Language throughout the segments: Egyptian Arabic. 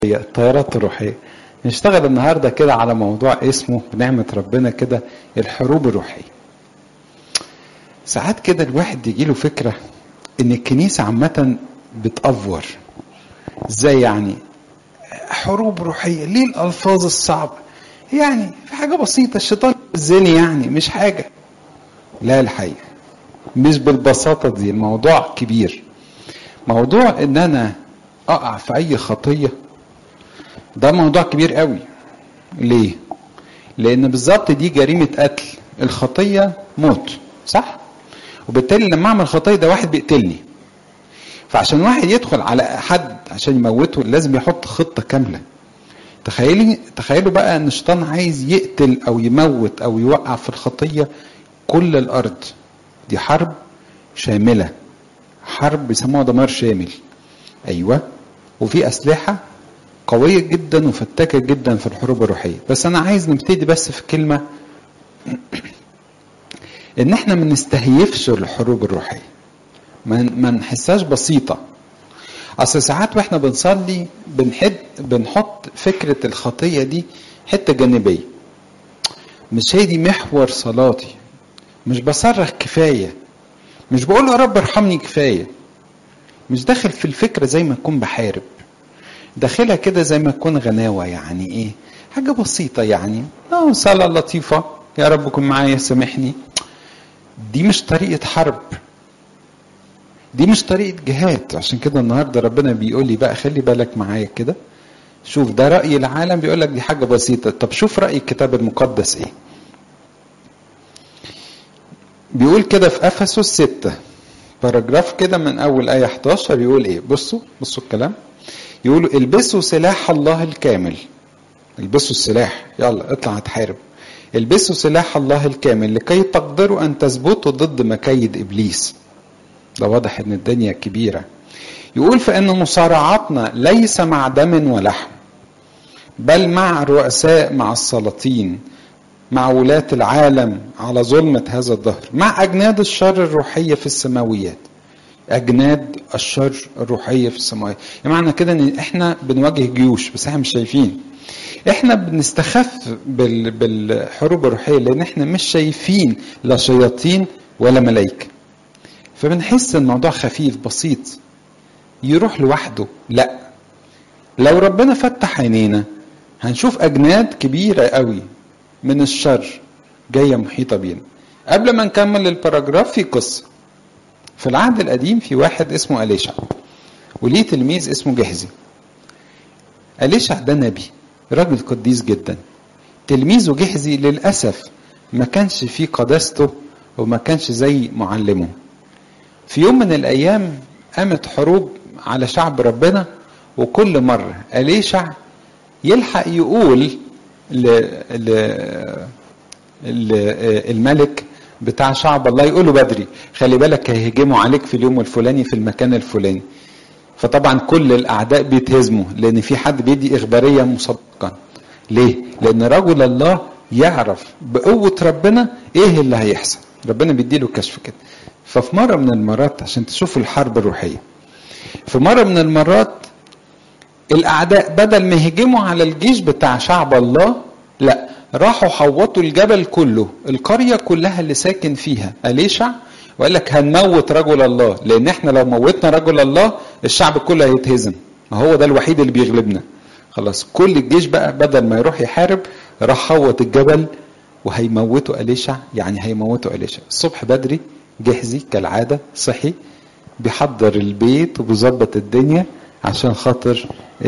الطيارات الروحية نشتغل النهاردة كده على موضوع اسمه بنعمة ربنا كده الحروب الروحية ساعات كده الواحد يجيله فكرة ان الكنيسة عامة بتأفور ازاي يعني حروب روحية ليه الألفاظ الصعبة يعني في حاجة بسيطة الشيطان الزني يعني مش حاجة لا الحقيقة مش بالبساطة دي الموضوع كبير موضوع ان انا اقع في اي خطية ده موضوع كبير قوي ليه لان بالظبط دي جريمة قتل الخطية موت صح وبالتالي لما اعمل خطية ده واحد بيقتلني فعشان واحد يدخل على حد عشان يموته لازم يحط خطة كاملة تخيلي تخيلوا بقى ان الشيطان عايز يقتل او يموت او يوقع في الخطية كل الارض دي حرب شاملة حرب بيسموها دمار شامل ايوه وفي اسلحة قوية جدا وفتاكة جدا في الحروب الروحية بس انا عايز نبتدي بس في كلمة ان احنا ما نستهيفش الحروب الروحية ما نحسهاش بسيطة اصل ساعات واحنا بنصلي بنحد بنحط فكرة الخطية دي حتة جانبية مش هي دي محور صلاتي مش بصرخ كفاية مش بقول يا رب ارحمني كفاية مش داخل في الفكرة زي ما اكون بحارب داخلها كده زي ما اكون غناوة يعني ايه حاجة بسيطة يعني اه صلاة لطيفة يا رب كن معايا سامحني دي مش طريقة حرب دي مش طريقة جهاد عشان كده النهاردة ربنا بيقول لي بقى خلي بالك معايا كده شوف ده رأي العالم بيقول لك دي حاجة بسيطة طب شوف رأي الكتاب المقدس ايه بيقول كده في افسس 6 باراجراف كده من اول ايه 11 يقول ايه بصوا بصوا الكلام يقولوا البسوا سلاح الله الكامل البسوا السلاح يلا اطلع هتحارب البسوا سلاح الله الكامل لكي تقدروا ان تثبتوا ضد مكايد ابليس ده واضح ان الدنيا كبيره يقول فان مصارعاتنا ليس مع دم ولحم بل مع الرؤساء مع السلاطين مع ولاة العالم على ظلمة هذا الدهر مع أجناد الشر الروحية في السماويات أجناد الشر الروحية في السماويات يعني معنى كده إن إحنا بنواجه جيوش بس إحنا مش شايفين إحنا بنستخف بال... بالحروب الروحية لأن إحنا مش شايفين لا شياطين ولا ملائكة فبنحس الموضوع خفيف بسيط يروح لوحده لا لو ربنا فتح عينينا هنشوف أجناد كبيرة قوي من الشر جايه محيطه بينا قبل ما نكمل الباراجراف في قصه في العهد القديم في واحد اسمه أليشع وليه تلميذ اسمه جهزي أليشع ده نبي راجل قديس جدا تلميذه جهزي للأسف ما كانش فيه قداسته وما كانش زي معلمه في يوم من الأيام قامت حروب على شعب ربنا وكل مرة أليشع يلحق يقول ل... ل... ل... الملك بتاع شعب الله يقول له بدري خلي بالك هيهجموا عليك في اليوم الفلاني في المكان الفلاني فطبعا كل الاعداء بيتهزموا لان في حد بيدي اخباريه مسبقا ليه لان رجل الله يعرف بقوه ربنا ايه اللي هيحصل ربنا بيديله كشف كده ففي مره من المرات عشان تشوفوا الحرب الروحيه في مره من المرات الاعداء بدل ما يهجموا على الجيش بتاع شعب الله لا راحوا حوطوا الجبل كله القريه كلها اللي ساكن فيها اليشع وقال لك هنموت رجل الله لان احنا لو موتنا رجل الله الشعب كله هيتهزم ما هو ده الوحيد اللي بيغلبنا خلاص كل الجيش بقى بدل ما يروح يحارب راح حوط الجبل وهيموتوا اليشع يعني هيموتوا اليشع الصبح بدري جهزي كالعاده صحي بيحضر البيت وبيظبط الدنيا عشان خاطر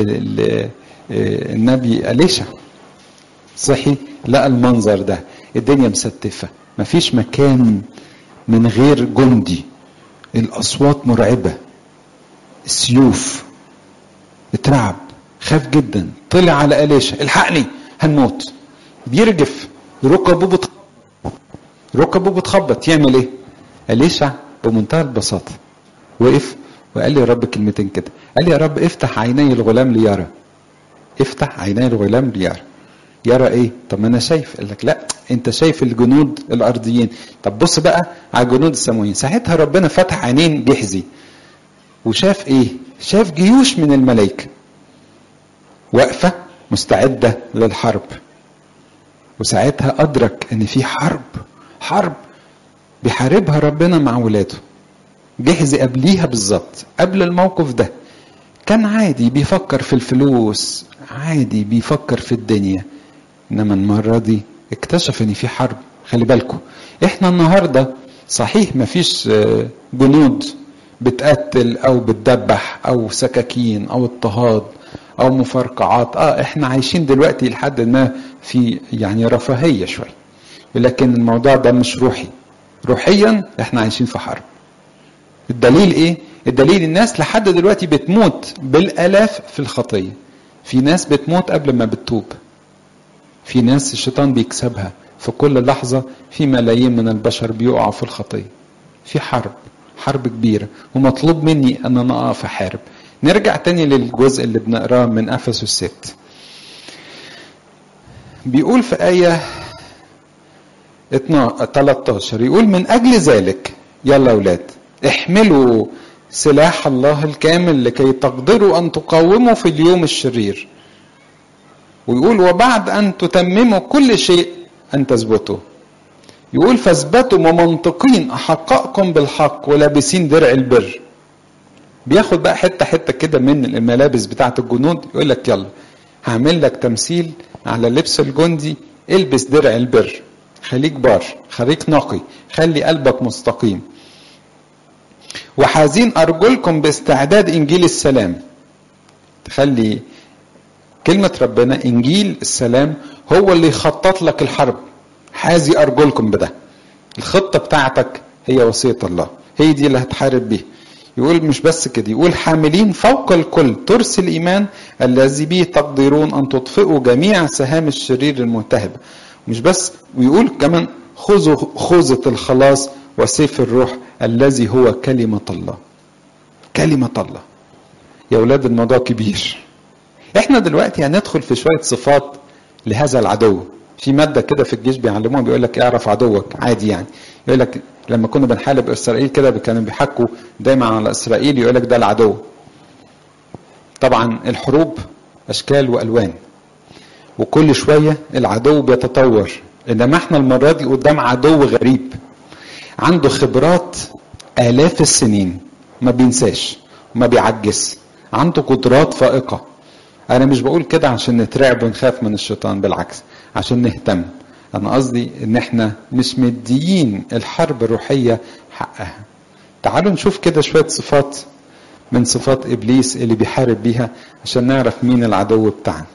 النبي أليشع صحي لقى المنظر ده الدنيا مستفة مفيش مكان من غير جندي الأصوات مرعبة السيوف اترعب خاف جدا طلع على أليشع الحقني هنموت بيرجف ركبه بتخبط ركبه بتخبط يعمل ايه أليشع بمنتهى البساطة وقف وقال لي يا رب كلمتين كده قال لي يا رب افتح عيني الغلام ليرى افتح عيني الغلام ليرى يرى ايه طب ما انا شايف قال لك لا انت شايف الجنود الارضيين طب بص بقى على الجنود السماويين ساعتها ربنا فتح عينين جحزي وشاف ايه شاف جيوش من الملائكه واقفة مستعدة للحرب وساعتها أدرك إن في حرب حرب بيحاربها ربنا مع ولاده جهز قبليها بالظبط قبل الموقف ده كان عادي بيفكر في الفلوس عادي بيفكر في الدنيا انما المرة دي اكتشف ان في حرب خلي بالكم احنا النهاردة صحيح مفيش جنود بتقتل او بتدبح او سكاكين او اضطهاد او مفرقعات اه احنا عايشين دلوقتي لحد ما في يعني رفاهية شوية لكن الموضوع ده مش روحي روحيا احنا عايشين في حرب الدليل ايه الدليل الناس لحد دلوقتي بتموت بالالاف في الخطيه في ناس بتموت قبل ما بتتوب في ناس الشيطان بيكسبها في كل لحظه في ملايين من البشر بيقعوا في الخطيه في حرب حرب كبيره ومطلوب مني ان انا اقف احارب نرجع تاني للجزء اللي بنقراه من افسس الست بيقول في ايه 13 يقول من اجل ذلك يلا اولاد احملوا سلاح الله الكامل لكي تقدروا ان تقاوموا في اليوم الشرير ويقول وبعد ان تتمموا كل شيء ان تثبتوا يقول فاثبتوا ومنطقين احقائكم بالحق ولابسين درع البر بياخد بقى حته حته كده من الملابس بتاعه الجنود يقول لك يلا هعمل لك تمثيل على لبس الجندي البس درع البر خليك بار خليك نقي خلي قلبك مستقيم وحازين أرجلكم باستعداد إنجيل السلام تخلي كلمة ربنا إنجيل السلام هو اللي يخطط لك الحرب حازي أرجلكم بده الخطة بتاعتك هي وصية الله هي دي اللي هتحارب بيها يقول مش بس كده يقول حاملين فوق الكل ترس الإيمان الذي به تقدرون أن تطفئوا جميع سهام الشرير الملتهبة مش بس ويقول كمان خذوا خوذة الخلاص وسيف الروح الذي هو كلمة الله كلمة الله يا أولاد الموضوع كبير احنا دلوقتي هندخل في شوية صفات لهذا العدو في مادة كده في الجيش بيعلموها بيقول لك اعرف عدوك عادي يعني يقول لك لما كنا بنحارب اسرائيل كده كانوا بيحكوا دايما على اسرائيل يقول لك ده العدو طبعا الحروب اشكال والوان وكل شويه العدو بيتطور انما احنا المره دي قدام عدو غريب عنده خبرات آلاف السنين ما بينساش ما بيعجز عنده قدرات فائقة أنا مش بقول كده عشان نترعب ونخاف من الشيطان بالعكس عشان نهتم أنا قصدي إن إحنا مش مديين الحرب الروحية حقها تعالوا نشوف كده شوية صفات من صفات إبليس اللي بيحارب بيها عشان نعرف مين العدو بتاعنا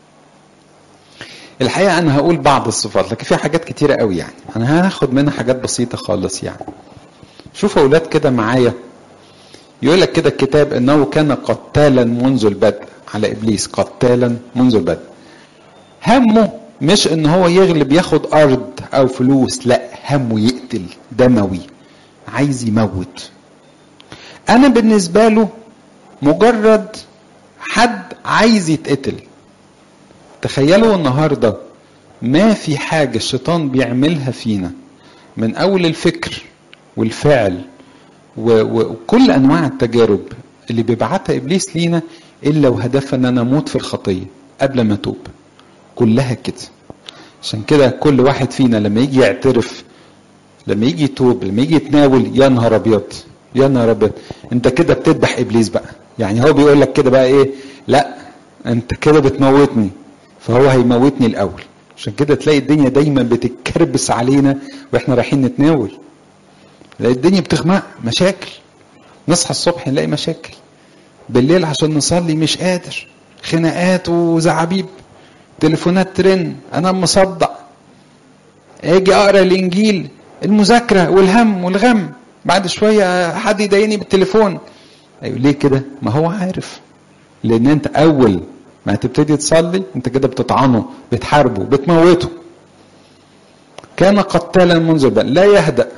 الحقيقة أنا هقول بعض الصفات لكن في حاجات كتيرة قوي يعني أنا هاخد منها حاجات بسيطة خالص يعني شوفوا أولاد كده معايا يقول لك كده الكتاب أنه كان قتالا منذ البدء على إبليس قتالا منذ البدء همه مش ان هو يغلب ياخد ارض او فلوس لا همه يقتل دموي عايز يموت انا بالنسبه له مجرد حد عايز يتقتل تخيلوا النهارده ما في حاجه الشيطان بيعملها فينا من اول الفكر والفعل وكل انواع التجارب اللي بيبعتها ابليس لينا الا وهدفها ان انا اموت في الخطيه قبل ما اتوب كلها كده عشان كده كل واحد فينا لما يجي يعترف لما يجي يتوب لما يجي يتناول يا نهار ابيض يا نهار ابيض انت كده بتذبح ابليس بقى يعني هو بيقول لك كده بقى ايه لا انت كده بتموتني فهو هيموتني الاول عشان كده تلاقي الدنيا دايما بتتكربس علينا واحنا رايحين نتناول تلاقي الدنيا بتغمق مشاكل نصحى الصبح نلاقي مشاكل بالليل عشان نصلي مش قادر خناقات وزعابيب تليفونات ترن انا مصدع اجي اقرا الانجيل المذاكره والهم والغم بعد شويه حد يضايقني بالتليفون ايوه ليه كده ما هو عارف لان انت اول ما هتبتدي تصلي انت كده بتطعنه بتحاربه بتموته كان قتالا منذ البدء لا يهدأ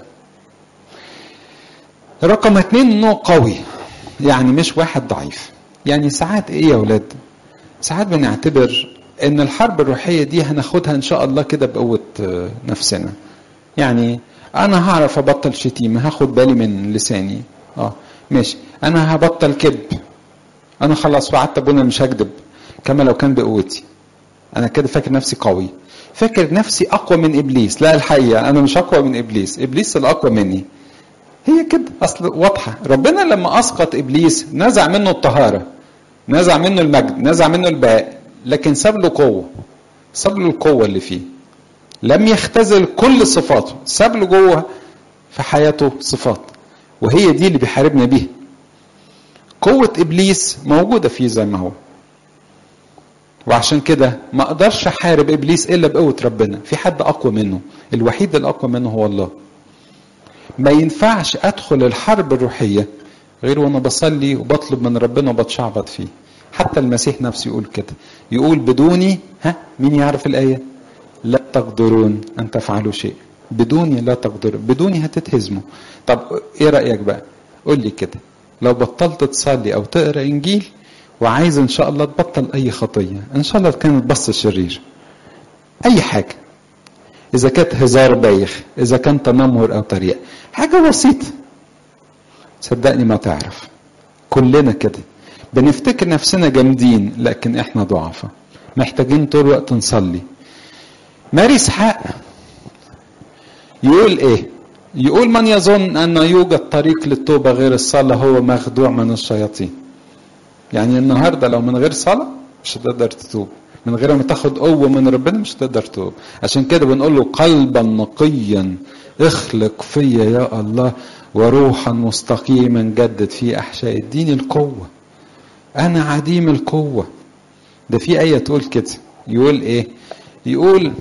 رقم اتنين انه قوي يعني مش واحد ضعيف يعني ساعات ايه يا ولاد ساعات بنعتبر ان الحرب الروحيه دي هناخدها ان شاء الله كده بقوه نفسنا يعني انا هعرف ابطل شتيمه هاخد بالي من لساني اه ماشي انا هبطل كذب انا خلاص وعدت ابونا مش هكذب كما لو كان بقوتي انا كده فاكر نفسي قوي فاكر نفسي اقوى من ابليس لا الحقيقه انا مش اقوى من ابليس ابليس الاقوى مني هي كده اصل واضحه ربنا لما اسقط ابليس نزع منه الطهاره نزع منه المجد نزع منه البهاء لكن ساب له قوه ساب له القوه اللي فيه لم يختزل كل صفاته ساب له جوه في حياته صفات وهي دي اللي بيحاربنا بيها قوة إبليس موجودة فيه زي ما هو وعشان كده ما أقدرش أحارب إبليس إلا بقوة ربنا في حد أقوى منه الوحيد الأقوى منه هو الله ما ينفعش أدخل الحرب الروحية غير وأنا بصلي وبطلب من ربنا وبتشعبط فيه حتى المسيح نفسه يقول كده يقول بدوني ها مين يعرف الآية لا تقدرون أن تفعلوا شيء بدوني لا تقدروا بدوني هتتهزموا طب ايه رأيك بقى قول لي كده لو بطلت تصلي او تقرا انجيل وعايز ان شاء الله تبطل اي خطيه ان شاء الله كانت بص شرير اي حاجه اذا كانت هزار بايخ اذا كان تنمر او طريقه حاجه بسيطه صدقني ما تعرف كلنا كده بنفتكر نفسنا جامدين لكن احنا ضعفاء محتاجين طول الوقت نصلي ماري اسحاق يقول ايه يقول من يظن ان يوجد طريق للتوبه غير الصلاه هو مخدوع من الشياطين يعني النهارده لو من غير صلاه مش هتقدر تتوب من غير ما تاخد قوه من ربنا مش هتقدر تتوب عشان كده بنقول له قلبا نقيا اخلق فيا يا الله وروحا مستقيما جدد في احشاء الدين القوه انا عديم القوه ده في ايه تقول كده يقول ايه يقول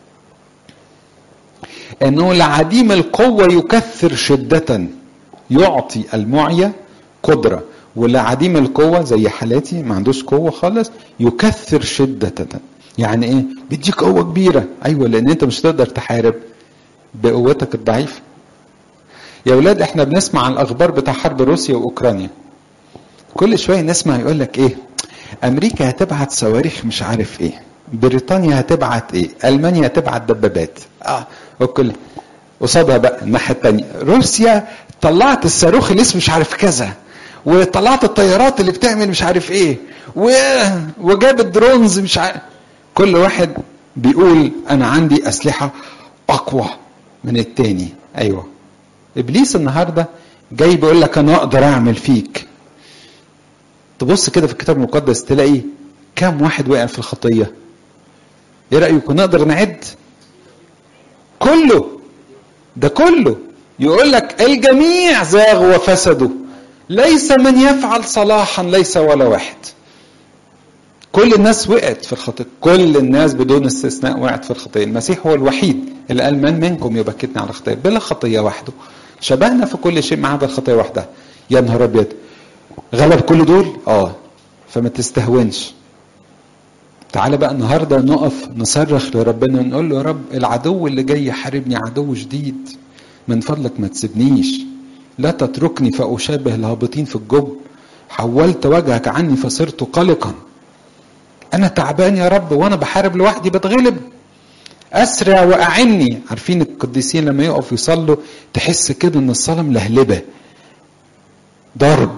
انه لعديم القوة يكثر شدة يعطي المعية قدرة ولعديم القوة زي حالاتي ما عندوش قوة خالص يكثر شدة يعني ايه بيديك قوة كبيرة ايوه لان انت مش هتقدر تحارب بقوتك الضعيفة يا ولاد احنا بنسمع عن الاخبار بتاع حرب روسيا واوكرانيا كل شوية نسمع يقول لك ايه امريكا هتبعت صواريخ مش عارف ايه بريطانيا هتبعت ايه المانيا هتبعت دبابات اه وكل قصادها بقى الناحيه الثانيه روسيا طلعت الصاروخ اللي اسمه مش عارف كذا وطلعت الطيارات اللي بتعمل مش عارف ايه و... وجابت درونز مش عارف كل واحد بيقول انا عندي اسلحه اقوى من التاني ايوه ابليس النهارده جاي بيقول لك انا اقدر اعمل فيك تبص كده في الكتاب المقدس تلاقي كام واحد وقع في الخطيه ايه رايكم نقدر نعد كله ده كله يقول لك الجميع زاغوا وفسدوا ليس من يفعل صلاحا ليس ولا واحد كل الناس وقعت في الخطيه كل الناس بدون استثناء وقعت في الخطيه المسيح هو الوحيد اللي قال من منكم يبكتني على خطيه بلا خطيه وحده شبهنا في كل شيء ما عدا الخطيه وحدها يا نهار ابيض غلب كل دول اه فما تستهونش تعالى بقى النهارده نقف نصرخ لربنا ونقول له يا رب العدو اللي جاي يحاربني عدو شديد من فضلك ما تسيبنيش لا تتركني فأشابه الهابطين في الجب حولت وجهك عني فصرت قلقا أنا تعبان يا رب وأنا بحارب لوحدي بتغلب أسرع وأعني عارفين القديسين لما يقفوا يصلوا تحس كده إن الصلاة ملهلبة ضرب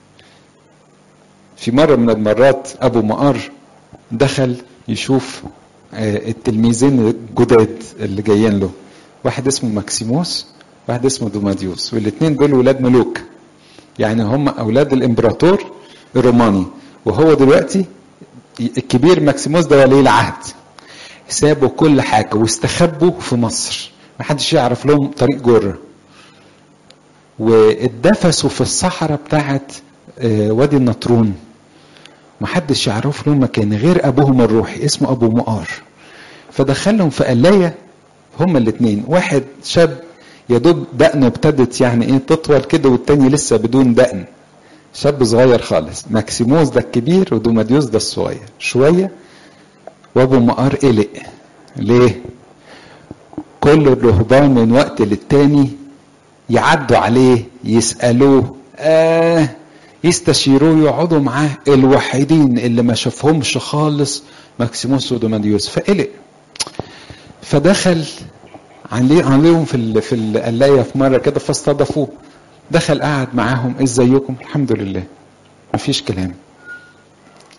في مرة من المرات أبو مقار دخل يشوف التلميذين الجداد اللي جايين له واحد اسمه ماكسيموس واحد اسمه دوماديوس والاثنين دول ولاد ملوك يعني هم اولاد الامبراطور الروماني وهو دلوقتي الكبير ماكسيموس ده ولي العهد سابوا كل حاجه واستخبوا في مصر ما حدش يعرف لهم طريق جره واتدفسوا في الصحراء بتاعت وادي النطرون محدش يعرف له مكان غير ابوهم الروحي اسمه ابو مقار فدخلهم في قلايه هما الاثنين واحد شاب يا دوب دقنه ابتدت يعني ايه تطول كده والتاني لسه بدون دقن شاب صغير خالص ماكسيموس ده الكبير ودوماديوس ده الصغير شويه وابو مقار قلق ليه كل الرهبان من وقت للتاني يعدوا عليه يسالوه آه يستشيروه يقعدوا معاه الوحيدين اللي ما شافهمش خالص ماكسيموس ودوماديوس فقلق فدخل عليهم في في القلايه في مره كده فاستضافوه دخل قعد معاهم ازيكم الحمد لله مفيش كلام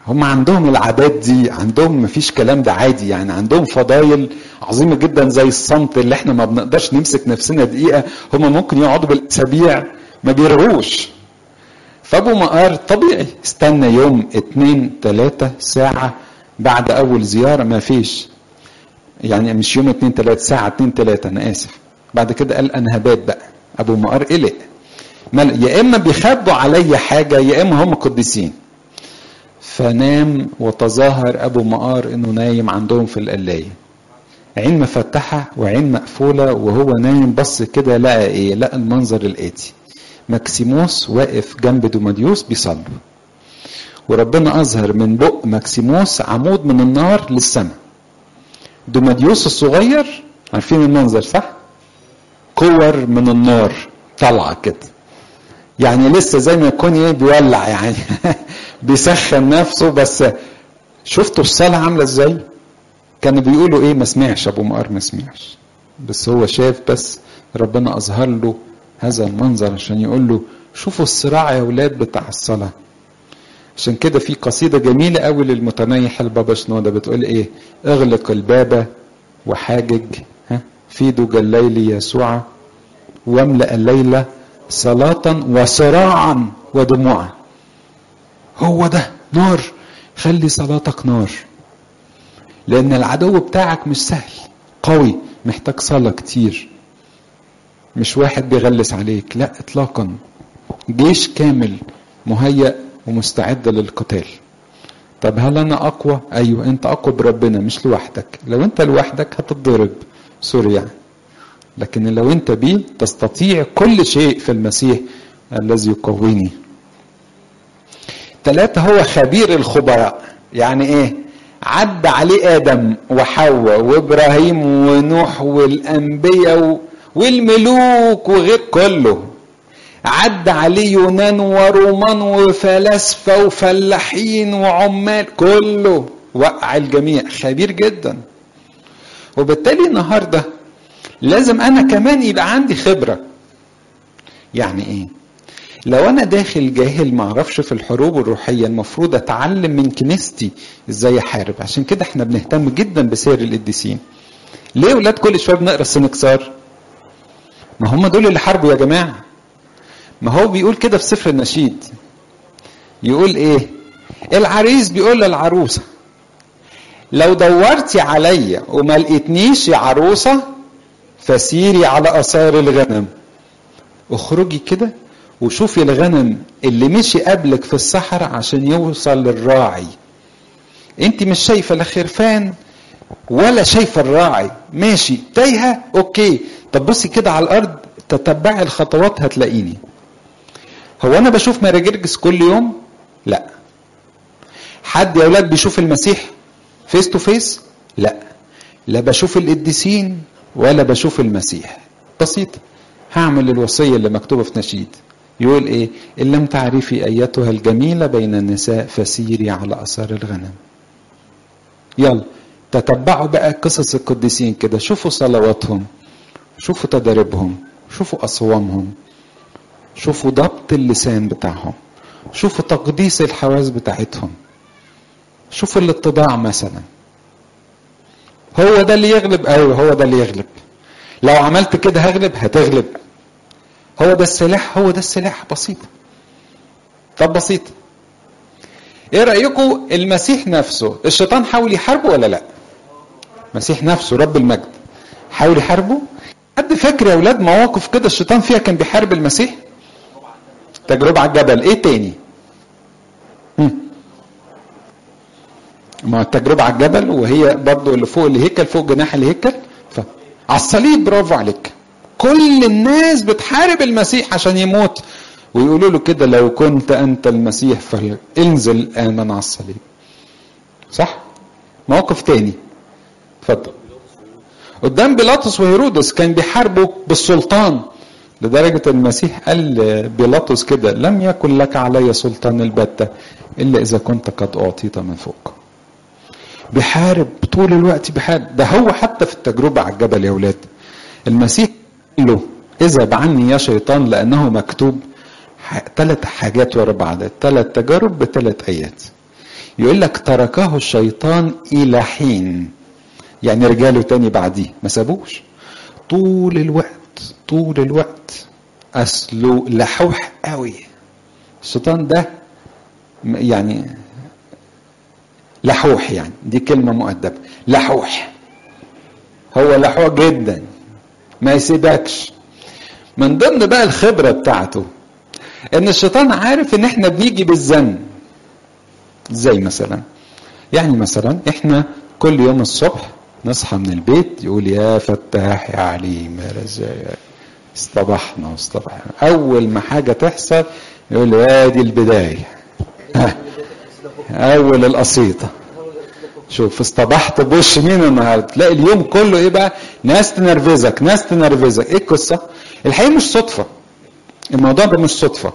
هم عندهم العادات دي عندهم مفيش كلام ده عادي يعني عندهم فضايل عظيمة جدا زي الصمت اللي احنا ما بنقدرش نمسك نفسنا دقيقة هم ممكن يقعدوا بالأسابيع ما بيرغوش فأبو مقار طبيعي استنى يوم اتنين تلاتة ساعة بعد أول زيارة ما فيش يعني مش يوم اتنين تلاتة ساعة اتنين تلاتة أنا آسف بعد كده قال أنا هبات بقى أبو مقار قلق يا إما بيخبوا عليا حاجة يا إما هم قديسين فنام وتظاهر ابو مقار انه نايم عندهم في القلايه عين مفتحه وعين مقفوله وهو نايم بص كده لقى ايه لقى المنظر الاتي ماكسيموس واقف جنب دوماديوس بيصلي وربنا اظهر من بق ماكسيموس عمود من النار للسماء دوماديوس الصغير عارفين المنظر صح كور من النار طالعه كده يعني لسه زي ما يكون ايه بيولع يعني بيسخن نفسه بس شفتوا الصلاة عاملة ازاي؟ كانوا بيقولوا ايه ما سمعش ابو مقار ما سمعش بس هو شاف بس ربنا اظهر له هذا المنظر عشان يقول له شوفوا الصراع يا ولاد بتاع الصلاة عشان كده في قصيدة جميلة قوي للمتنيح البابا شنودة بتقول ايه اغلق الباب وحاجج ها في دجى الليل يسوع واملأ الليلة صلاة وصراعا ودموعا هو ده نار خلي صلاتك نار لأن العدو بتاعك مش سهل قوي محتاج صلاة كتير مش واحد بيغلس عليك لا اطلاقا جيش كامل مهيأ ومستعد للقتال طب هل انا اقوى ايوه انت اقوى بربنا مش لوحدك لو انت لوحدك هتتضرب سوري يعني لكن لو انت بيه تستطيع كل شيء في المسيح الذي يقويني ثلاثة هو خبير الخبراء يعني ايه عدى عليه ادم وحواء وابراهيم ونوح والانبياء والملوك وغير كله عدى عليه يونان ورومان وفلاسفة وفلاحين وعمال كله وقع الجميع خبير جدا وبالتالي النهارده لازم انا كمان يبقى عندي خبره يعني ايه لو انا داخل جاهل ما اعرفش في الحروب الروحيه المفروض اتعلم من كنيستي ازاي احارب عشان كده احنا بنهتم جدا بسير القديسين ليه ولاد كل شويه بنقرا السنكسار ما هم دول اللي حاربوا يا جماعه ما هو بيقول كده في سفر النشيد يقول ايه العريس بيقول للعروسه لو دورتي عليا وما لقيتنيش يا عروسه فسيري على اثار الغنم اخرجي كده وشوفي الغنم اللي مشي قبلك في الصحراء عشان يوصل للراعي انت مش شايفه لا خرفان ولا شايفه الراعي ماشي تايهه اوكي طب بصي كده على الارض تتبعي الخطوات هتلاقيني هو انا بشوف مراجرجس كل يوم لا حد يا اولاد بيشوف المسيح فيس تو فيس لا لا بشوف القديسين ولا بشوف المسيح بسيطة هعمل الوصية اللي مكتوبة في نشيد يقول ايه ان لم تعرفي ايتها الجميلة بين النساء فسيري على اثار الغنم يلا تتبعوا بقى قصص القديسين كده شوفوا صلواتهم شوفوا تدريبهم شوفوا اصوامهم شوفوا ضبط اللسان بتاعهم شوفوا تقديس الحواس بتاعتهم شوفوا الاتضاع مثلا هو ده اللي يغلب ايوه هو ده اللي يغلب لو عملت كده هغلب هتغلب هو ده السلاح هو ده السلاح بسيط طب بسيط ايه رايكم المسيح نفسه الشيطان حاول يحاربه ولا لا المسيح نفسه رب المجد حاول يحاربه حد فاكر يا اولاد مواقف كده الشيطان فيها كان بيحارب المسيح تجربه على الجبل ايه تاني هم. ما التجربة على الجبل وهي برضو اللي فوق الهيكل فوق جناح الهيكل ف... على الصليب برافو عليك كل الناس بتحارب المسيح عشان يموت ويقولوا له كده لو كنت انت المسيح فانزل الان من على الصليب صح موقف تاني اتفضل قدام بيلاطس وهيرودس كان بيحاربوا بالسلطان لدرجة المسيح قال بيلاطس كده لم يكن لك علي سلطان البتة إلا إذا كنت قد أعطيت من فوق بيحارب طول الوقت بيحارب ده هو حتى في التجربة على الجبل يا ولاد المسيح قال له اذهب عني يا شيطان لأنه مكتوب ثلاث حاجات ورا بعض ثلاث تجارب بثلاث آيات يقول لك تركه الشيطان الى حين يعني رجاله تاني بعديه ما سابوش طول الوقت طول الوقت اصله لحوح قوي الشيطان ده يعني لحوح يعني دي كلمه مؤدبه لحوح هو لحوح جدا ما يسيبكش من ضمن بقى الخبره بتاعته ان الشيطان عارف ان احنا بنيجي بالذنب زي مثلا يعني مثلا احنا كل يوم الصبح نصحى من البيت يقول يا فتاح يا عليم يا رزاق اصطبحنا واصطبحنا اول ما حاجه تحصل يقول له ادي البدايه اول القصيده شوف اصطبحت بوش مين النهارده تلاقي اليوم كله ايه بقى ناس تنرفزك ناس تنرفزك ايه القصه الحقيقه مش صدفه الموضوع ده مش صدفه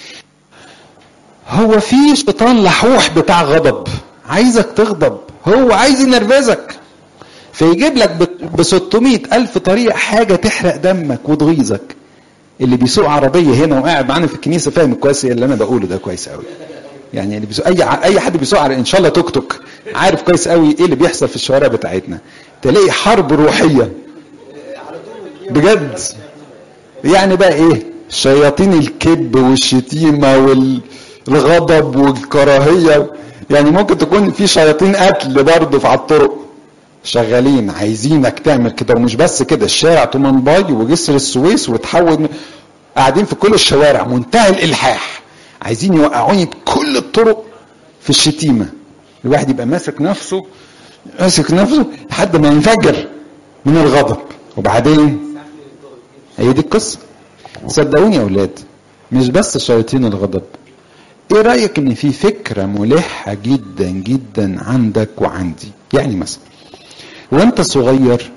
هو في شيطان لحوح بتاع غضب عايزك تغضب هو عايز ينرفزك فيجيب لك ب 600 ألف طريقة حاجة تحرق دمك وتغيظك اللي بيسوق عربية هنا وقاعد معانا في الكنيسة فاهم كويس اللي أنا بقوله ده كويس قوي يعني اللي بيسوق أي أي حد بيسوق على إن شاء الله توك توك عارف كويس قوي إيه اللي بيحصل في الشوارع بتاعتنا تلاقي حرب روحية بجد يعني بقى إيه شياطين الكذب والشتيمة والغضب والكراهية يعني ممكن تكون في شياطين قتل برضه على الطرق شغالين عايزينك تعمل كده ومش بس كده الشارع طومنباي وجسر السويس وتحول قاعدين في كل الشوارع منتهى الالحاح عايزين يوقعوني بكل الطرق في الشتيمه الواحد يبقى ماسك نفسه ماسك نفسه لحد ما ينفجر من الغضب وبعدين هي دي القصه صدقوني يا اولاد مش بس شياطين الغضب ايه رايك ان في فكره ملحه جدا جدا عندك وعندي يعني مثلا وانت صغير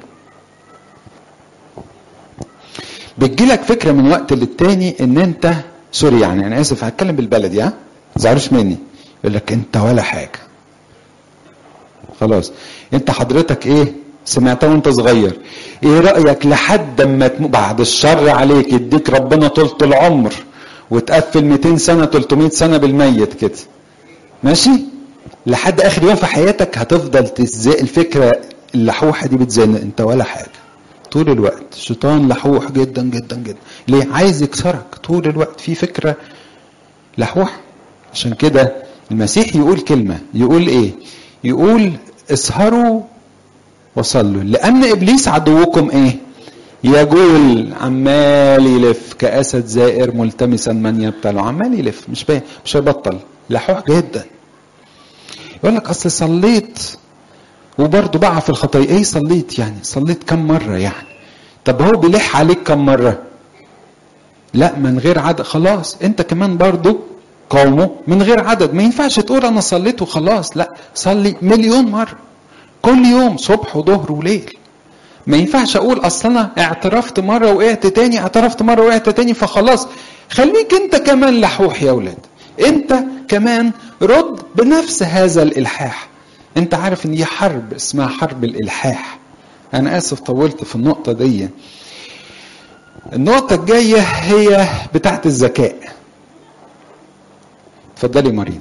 بتجيلك فكره من وقت للتاني ان انت سوري يعني انا اسف هتكلم بالبلدي ها تزعلوش مني يقول لك انت ولا حاجه خلاص انت حضرتك ايه سمعتها وانت صغير ايه رايك لحد اما بعد الشر عليك يديك ربنا طولة العمر وتقفل 200 سنه 300 سنه بالميت كده ماشي لحد اخر يوم في حياتك هتفضل تزق الفكره اللحوحه دي بتزن انت ولا حاجه طول الوقت الشيطان لحوح جدا جدا جدا ليه عايز يكسرك طول الوقت في فكره لحوح عشان كده المسيح يقول كلمه يقول ايه يقول اسهروا وصلوا لان ابليس عدوكم ايه يقول عمال يلف كاسد زائر ملتمسا من يبتلع عمال يلف مش باين مش هيبطل لحوح جدا يقول لك اصل صليت وبرضه بقع في الخطايا ايه صليت يعني صليت كم مره يعني طب هو بيلح عليك كم مره لا من غير عدد خلاص انت كمان برضه قومه من غير عدد ما ينفعش تقول انا صليت وخلاص لا صلي مليون مره كل يوم صبح وظهر وليل ما ينفعش اقول اصل انا اعترفت مره وقعت تاني اعترفت مره وقعت تاني فخلاص خليك انت كمان لحوح يا اولاد انت كمان رد بنفس هذا الالحاح انت عارف ان دي حرب اسمها حرب الالحاح انا اسف طولت في النقطه دي النقطه الجايه هي بتاعه الذكاء اتفضلي مارين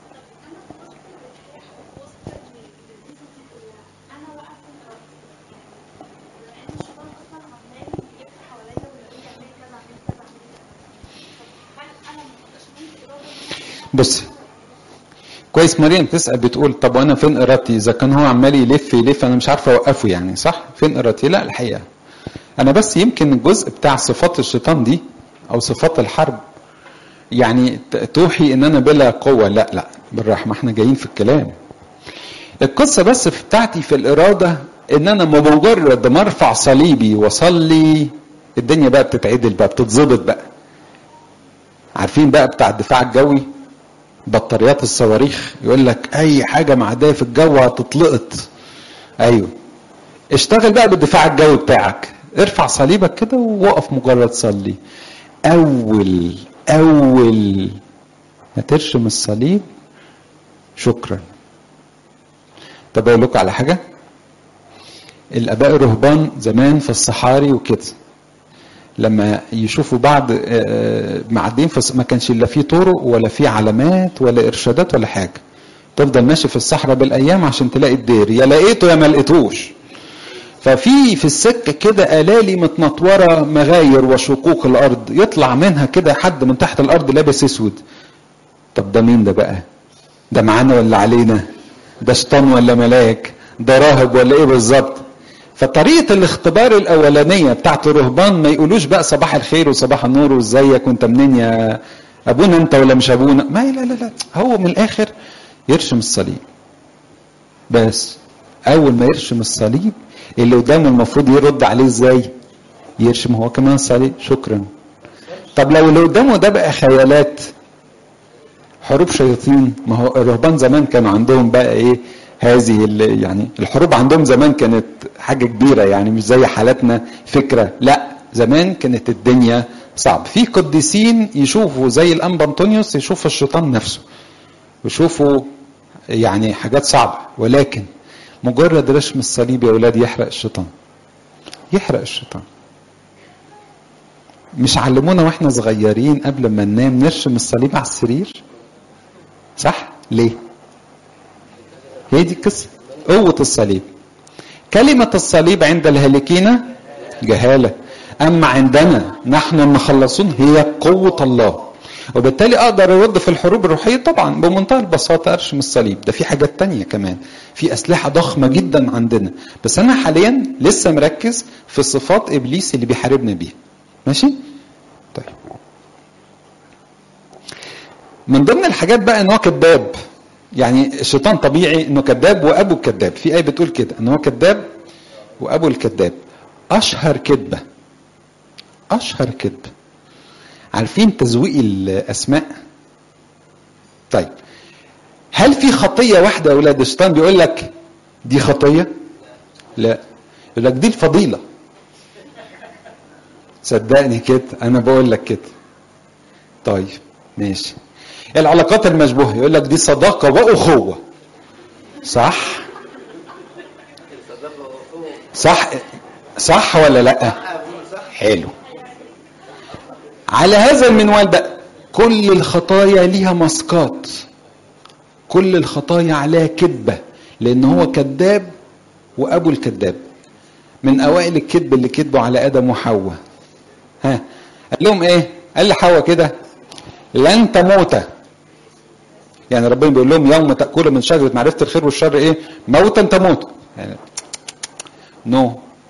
بص كويس مريم تسال بتقول طب وانا فين ارادتي اذا كان هو عمال يلف يلف انا مش عارف اوقفه يعني صح فين ارادتي لا الحقيقه انا بس يمكن الجزء بتاع صفات الشيطان دي او صفات الحرب يعني توحي ان انا بلا قوه لا لا بالراحه ما احنا جايين في الكلام القصه بس بتاعتي في الاراده ان انا بمجرد ما ارفع صليبي واصلي الدنيا بقى بتتعدل بقى بتتظبط بقى عارفين بقى بتاع الدفاع الجوي بطاريات الصواريخ يقول لك اي حاجه معديه في الجو هتطلقط ايوه اشتغل بقى بالدفاع الجوي بتاعك ارفع صليبك كده ووقف مجرد صلي اول اول ما ترشم الصليب شكرا طب اقول لكم على حاجه الاباء الرهبان زمان في الصحاري وكده لما يشوفوا بعض معدين ما كانش الا في طرق ولا في علامات ولا ارشادات ولا حاجه تفضل ماشي في الصحراء بالايام عشان تلاقي الدير يا لقيته يا ما لقيتوش ففي في السكه كده الالي متنطوره مغاير وشقوق الارض يطلع منها كده حد من تحت الارض لابس اسود طب ده مين ده بقى ده معانا ولا علينا ده شيطان ولا ملاك ده راهب ولا ايه بالظبط فطريقه الاختبار الاولانيه بتاعت الرهبان ما يقولوش بقى صباح الخير وصباح النور وازيك وانت منين يا ابونا انت ولا مش ابونا ما لا لا لا هو من الاخر يرشم الصليب بس اول ما يرشم الصليب اللي قدامه المفروض يرد عليه ازاي يرشم هو كمان الصليب شكرا طب لو اللي قدامه ده بقى خيالات حروب شياطين ما هو الرهبان زمان كانوا عندهم بقى ايه هذه يعني الحروب عندهم زمان كانت حاجة كبيرة يعني مش زي حالاتنا فكرة لا زمان كانت الدنيا صعب في قديسين يشوفوا زي الأنبا أنطونيوس يشوفوا الشيطان نفسه يشوفوا يعني حاجات صعبة ولكن مجرد رشم الصليب يا أولاد يحرق الشيطان يحرق الشيطان مش علمونا واحنا صغيرين قبل ما ننام نرشم الصليب على السرير صح ليه هي دي القصة قوة الصليب كلمة الصليب عند الهالكين جهالة أما عندنا نحن المخلصون هي قوة الله وبالتالي أقدر أرد في الحروب الروحية طبعا بمنتهى البساطة أرشم الصليب ده في حاجات تانية كمان في أسلحة ضخمة جدا عندنا بس أنا حاليا لسه مركز في صفات إبليس اللي بيحاربنا بيها ماشي طيب من ضمن الحاجات بقى ان هو كذاب يعني الشيطان طبيعي انه كذاب وابو كذاب في ايه بتقول كده ان هو كذاب وابو الكذاب اشهر كذبه اشهر كذبه عارفين تزويق الاسماء طيب هل في خطيه واحده يا اولاد الشيطان بيقول لك دي خطيه لا يقول لك دي الفضيله صدقني كده انا بقول لك كده طيب ماشي العلاقات المشبوهه يقول لك دي صداقه واخوه صح صح صح ولا لا حلو على هذا المنوال بقى كل الخطايا ليها مسقات كل الخطايا عليها كذبه لان هو كذاب وابو الكذاب من اوائل الكذب اللي كذبوا على ادم وحواء ها قال لهم ايه قال لحواء كده لن تموت يعني ربنا بيقول لهم يوم تاكلوا من شجره معرفه الخير والشر ايه موتا تموت يعني نو no.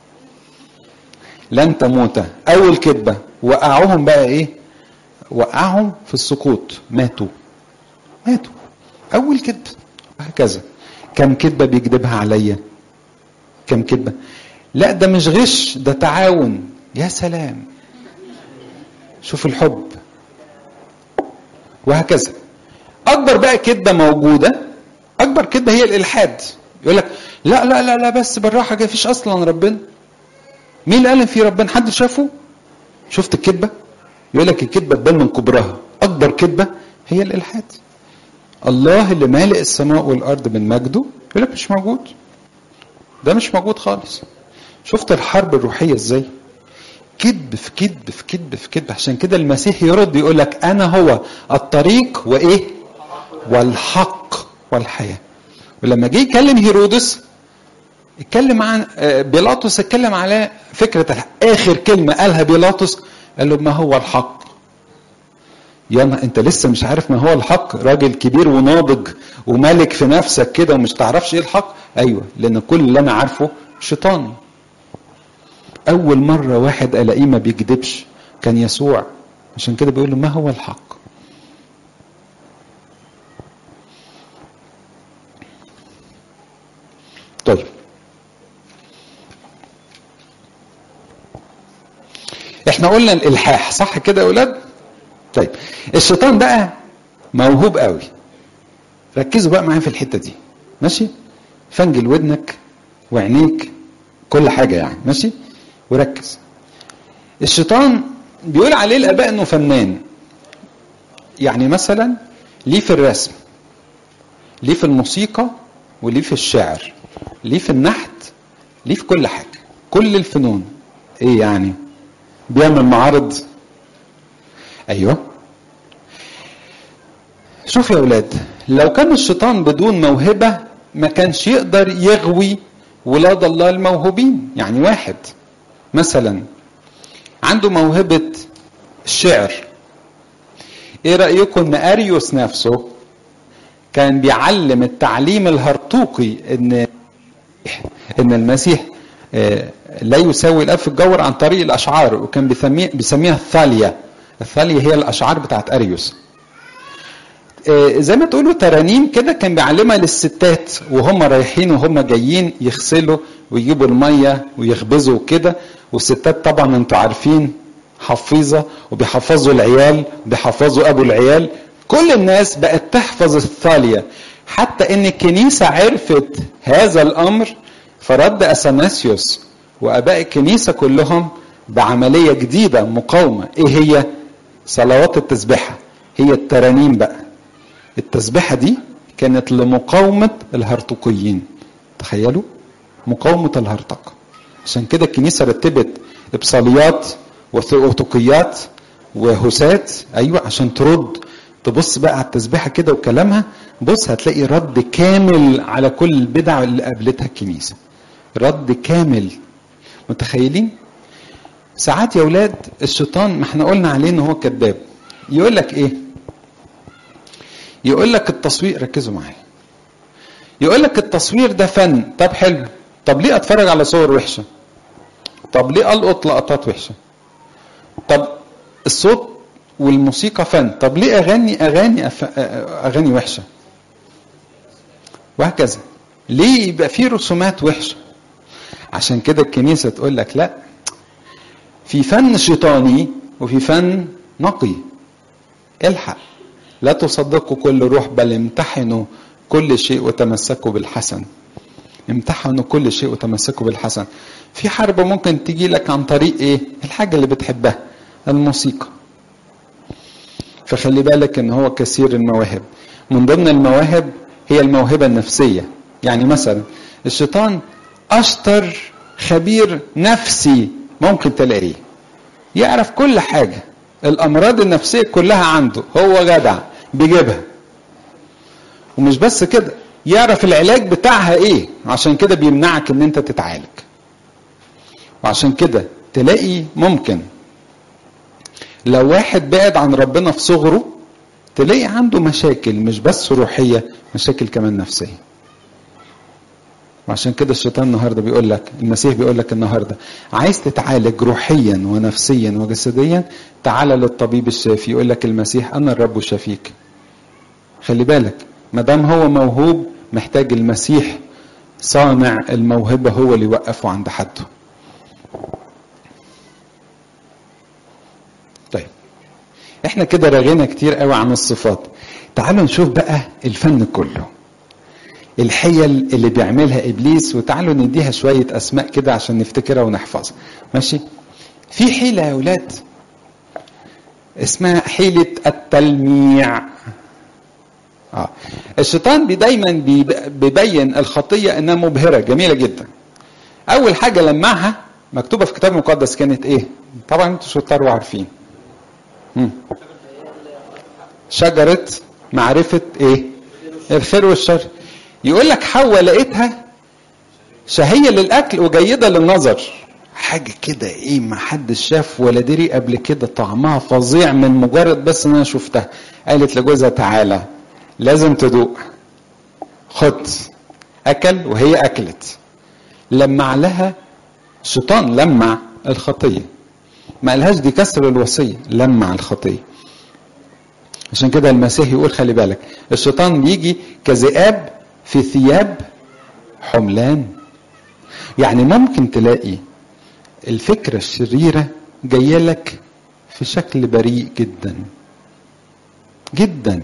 لن تموت اول كذبه وقعوهم بقى ايه وقعهم في السقوط ماتوا ماتوا اول كذب هكذا كم كذبه بيكذبها عليا كم كذبه لا ده مش غش ده تعاون يا سلام شوف الحب وهكذا اكبر بقى كذبه موجوده اكبر كذبه هي الالحاد يقول لك لا لا لا لا بس بالراحه كده فيش اصلا ربنا مين اللي قال ان في ربنا حد شافه شفت الكذبه يقول لك الكذبه تبان من كبرها اكبر كذبه هي الالحاد الله اللي مالئ السماء والارض من مجده يقول لك مش موجود ده مش موجود خالص شفت الحرب الروحيه ازاي كذب في كذب في كذب في كذب عشان كده المسيح يرد يقول لك انا هو الطريق وايه والحق والحياه ولما جه يكلم هيرودس اتكلم عن بيلاطس اتكلم على فكره اخر كلمه قالها بيلاطس قال له ما هو الحق يا انت لسه مش عارف ما هو الحق راجل كبير وناضج ومالك في نفسك كده ومش تعرفش ايه الحق ايوه لان كل اللي انا عارفه شيطاني اول مره واحد الاقيه ما بيكذبش كان يسوع عشان كده بيقول له ما هو الحق طيب احنا قلنا الالحاح صح كده يا اولاد طيب الشيطان بقى موهوب قوي ركزوا بقى معايا في الحته دي ماشي فنجل ودنك وعينيك كل حاجه يعني ماشي وركز الشيطان بيقول عليه الاباء انه فنان يعني مثلا ليه في الرسم ليه في الموسيقى وليه في الشعر ليه في النحت ليه في كل حاجه كل الفنون ايه يعني بيعمل معارض ايوه شوف يا اولاد لو كان الشيطان بدون موهبة ما كانش يقدر يغوي ولاد الله الموهوبين يعني واحد مثلا عنده موهبة الشعر ايه رأيكم ان اريوس نفسه كان بيعلم التعليم الهرطوقي ان ان المسيح لا يساوي الاب في الجوهر عن طريق الاشعار وكان بيسميها بيسميها الثاليه الثاليه هي الاشعار بتاعت اريوس زي ما تقولوا ترانيم كده كان بيعلمها للستات وهم رايحين وهم جايين يغسلوا ويجيبوا الميه ويخبزوا كده والستات طبعا انتوا عارفين حفيظه وبيحفظوا العيال بيحفظوا ابو العيال كل الناس بقت تحفظ الثاليه حتى ان الكنيسه عرفت هذا الامر فرد اثناسيوس واباء الكنيسه كلهم بعمليه جديده مقاومه ايه هي صلوات التسبحه هي الترانيم بقى التسبحه دي كانت لمقاومه الهرطقيين تخيلوا مقاومه الهرطقه عشان كده الكنيسه رتبت ابصاليات وثقيات وهسات ايوه عشان ترد تبص بقى على التسبيحه كده وكلامها بص هتلاقي رد كامل على كل البدع اللي قابلتها الكنيسه رد كامل متخيلين ساعات يا اولاد الشيطان ما احنا قلنا عليه ان هو كذاب يقول لك ايه يقول لك التصوير ركزوا معايا يقول لك التصوير ده فن طب حلو طب ليه اتفرج على صور وحشه طب ليه القط لقطات وحشه طب الصوت والموسيقى فن طب ليه اغاني اغاني أف... اغاني وحشه وهكذا ليه يبقى في رسومات وحشه عشان كده الكنيسه تقول لك لا في فن شيطاني وفي فن نقي الحق لا تصدقوا كل روح بل امتحنوا كل شيء وتمسكوا بالحسن امتحنوا كل شيء وتمسكوا بالحسن في حرب ممكن تيجي لك عن طريق ايه الحاجه اللي بتحبها الموسيقى فخلي بالك ان هو كثير المواهب من ضمن المواهب هي الموهبه النفسيه يعني مثلا الشيطان اشطر خبير نفسي ممكن تلاقيه يعرف كل حاجه الامراض النفسيه كلها عنده هو جدع بيجيبها ومش بس كده يعرف العلاج بتاعها ايه عشان كده بيمنعك ان انت تتعالج وعشان كده تلاقي ممكن لو واحد بعد عن ربنا في صغره تلاقي عنده مشاكل مش بس روحية مشاكل كمان نفسية وعشان كده الشيطان النهارده بيقول لك المسيح بيقول لك النهارده عايز تتعالج روحيا ونفسيا وجسديا تعال للطبيب الشافي يقول لك المسيح انا الرب شفيك خلي بالك ما دام هو موهوب محتاج المسيح صانع الموهبه هو اللي يوقفه عند حده طيب احنا كده رغينا كتير قوي عن الصفات تعالوا نشوف بقى الفن كله الحيل اللي بيعملها ابليس وتعالوا نديها شويه اسماء كده عشان نفتكرها ونحفظها ماشي في حيله يا اولاد اسمها حيله التلميع اه الشيطان بي دايما بيبين الخطيه انها مبهره جميله جدا اول حاجه لمعها مكتوبه في الكتاب المقدس كانت ايه طبعا انتوا شطار وعارفين مم. شجره معرفه ايه الخير والشر يقول لك حواء لقيتها شهيه للاكل وجيده للنظر حاجه كده ايه ما حدش شاف ولا دري قبل كده طعمها فظيع من مجرد بس ان انا شفتها قالت لجوزها تعالى لازم تدوق خد اكل وهي اكلت لمع لها الشيطان لمع الخطيه ما قالهاش دي كسر الوصيه لمع الخطيه عشان كده المسيح يقول خلي بالك الشيطان بيجي كذئاب في ثياب حملان يعني ممكن تلاقي الفكرة الشريرة جاية لك في شكل بريء جدا جدا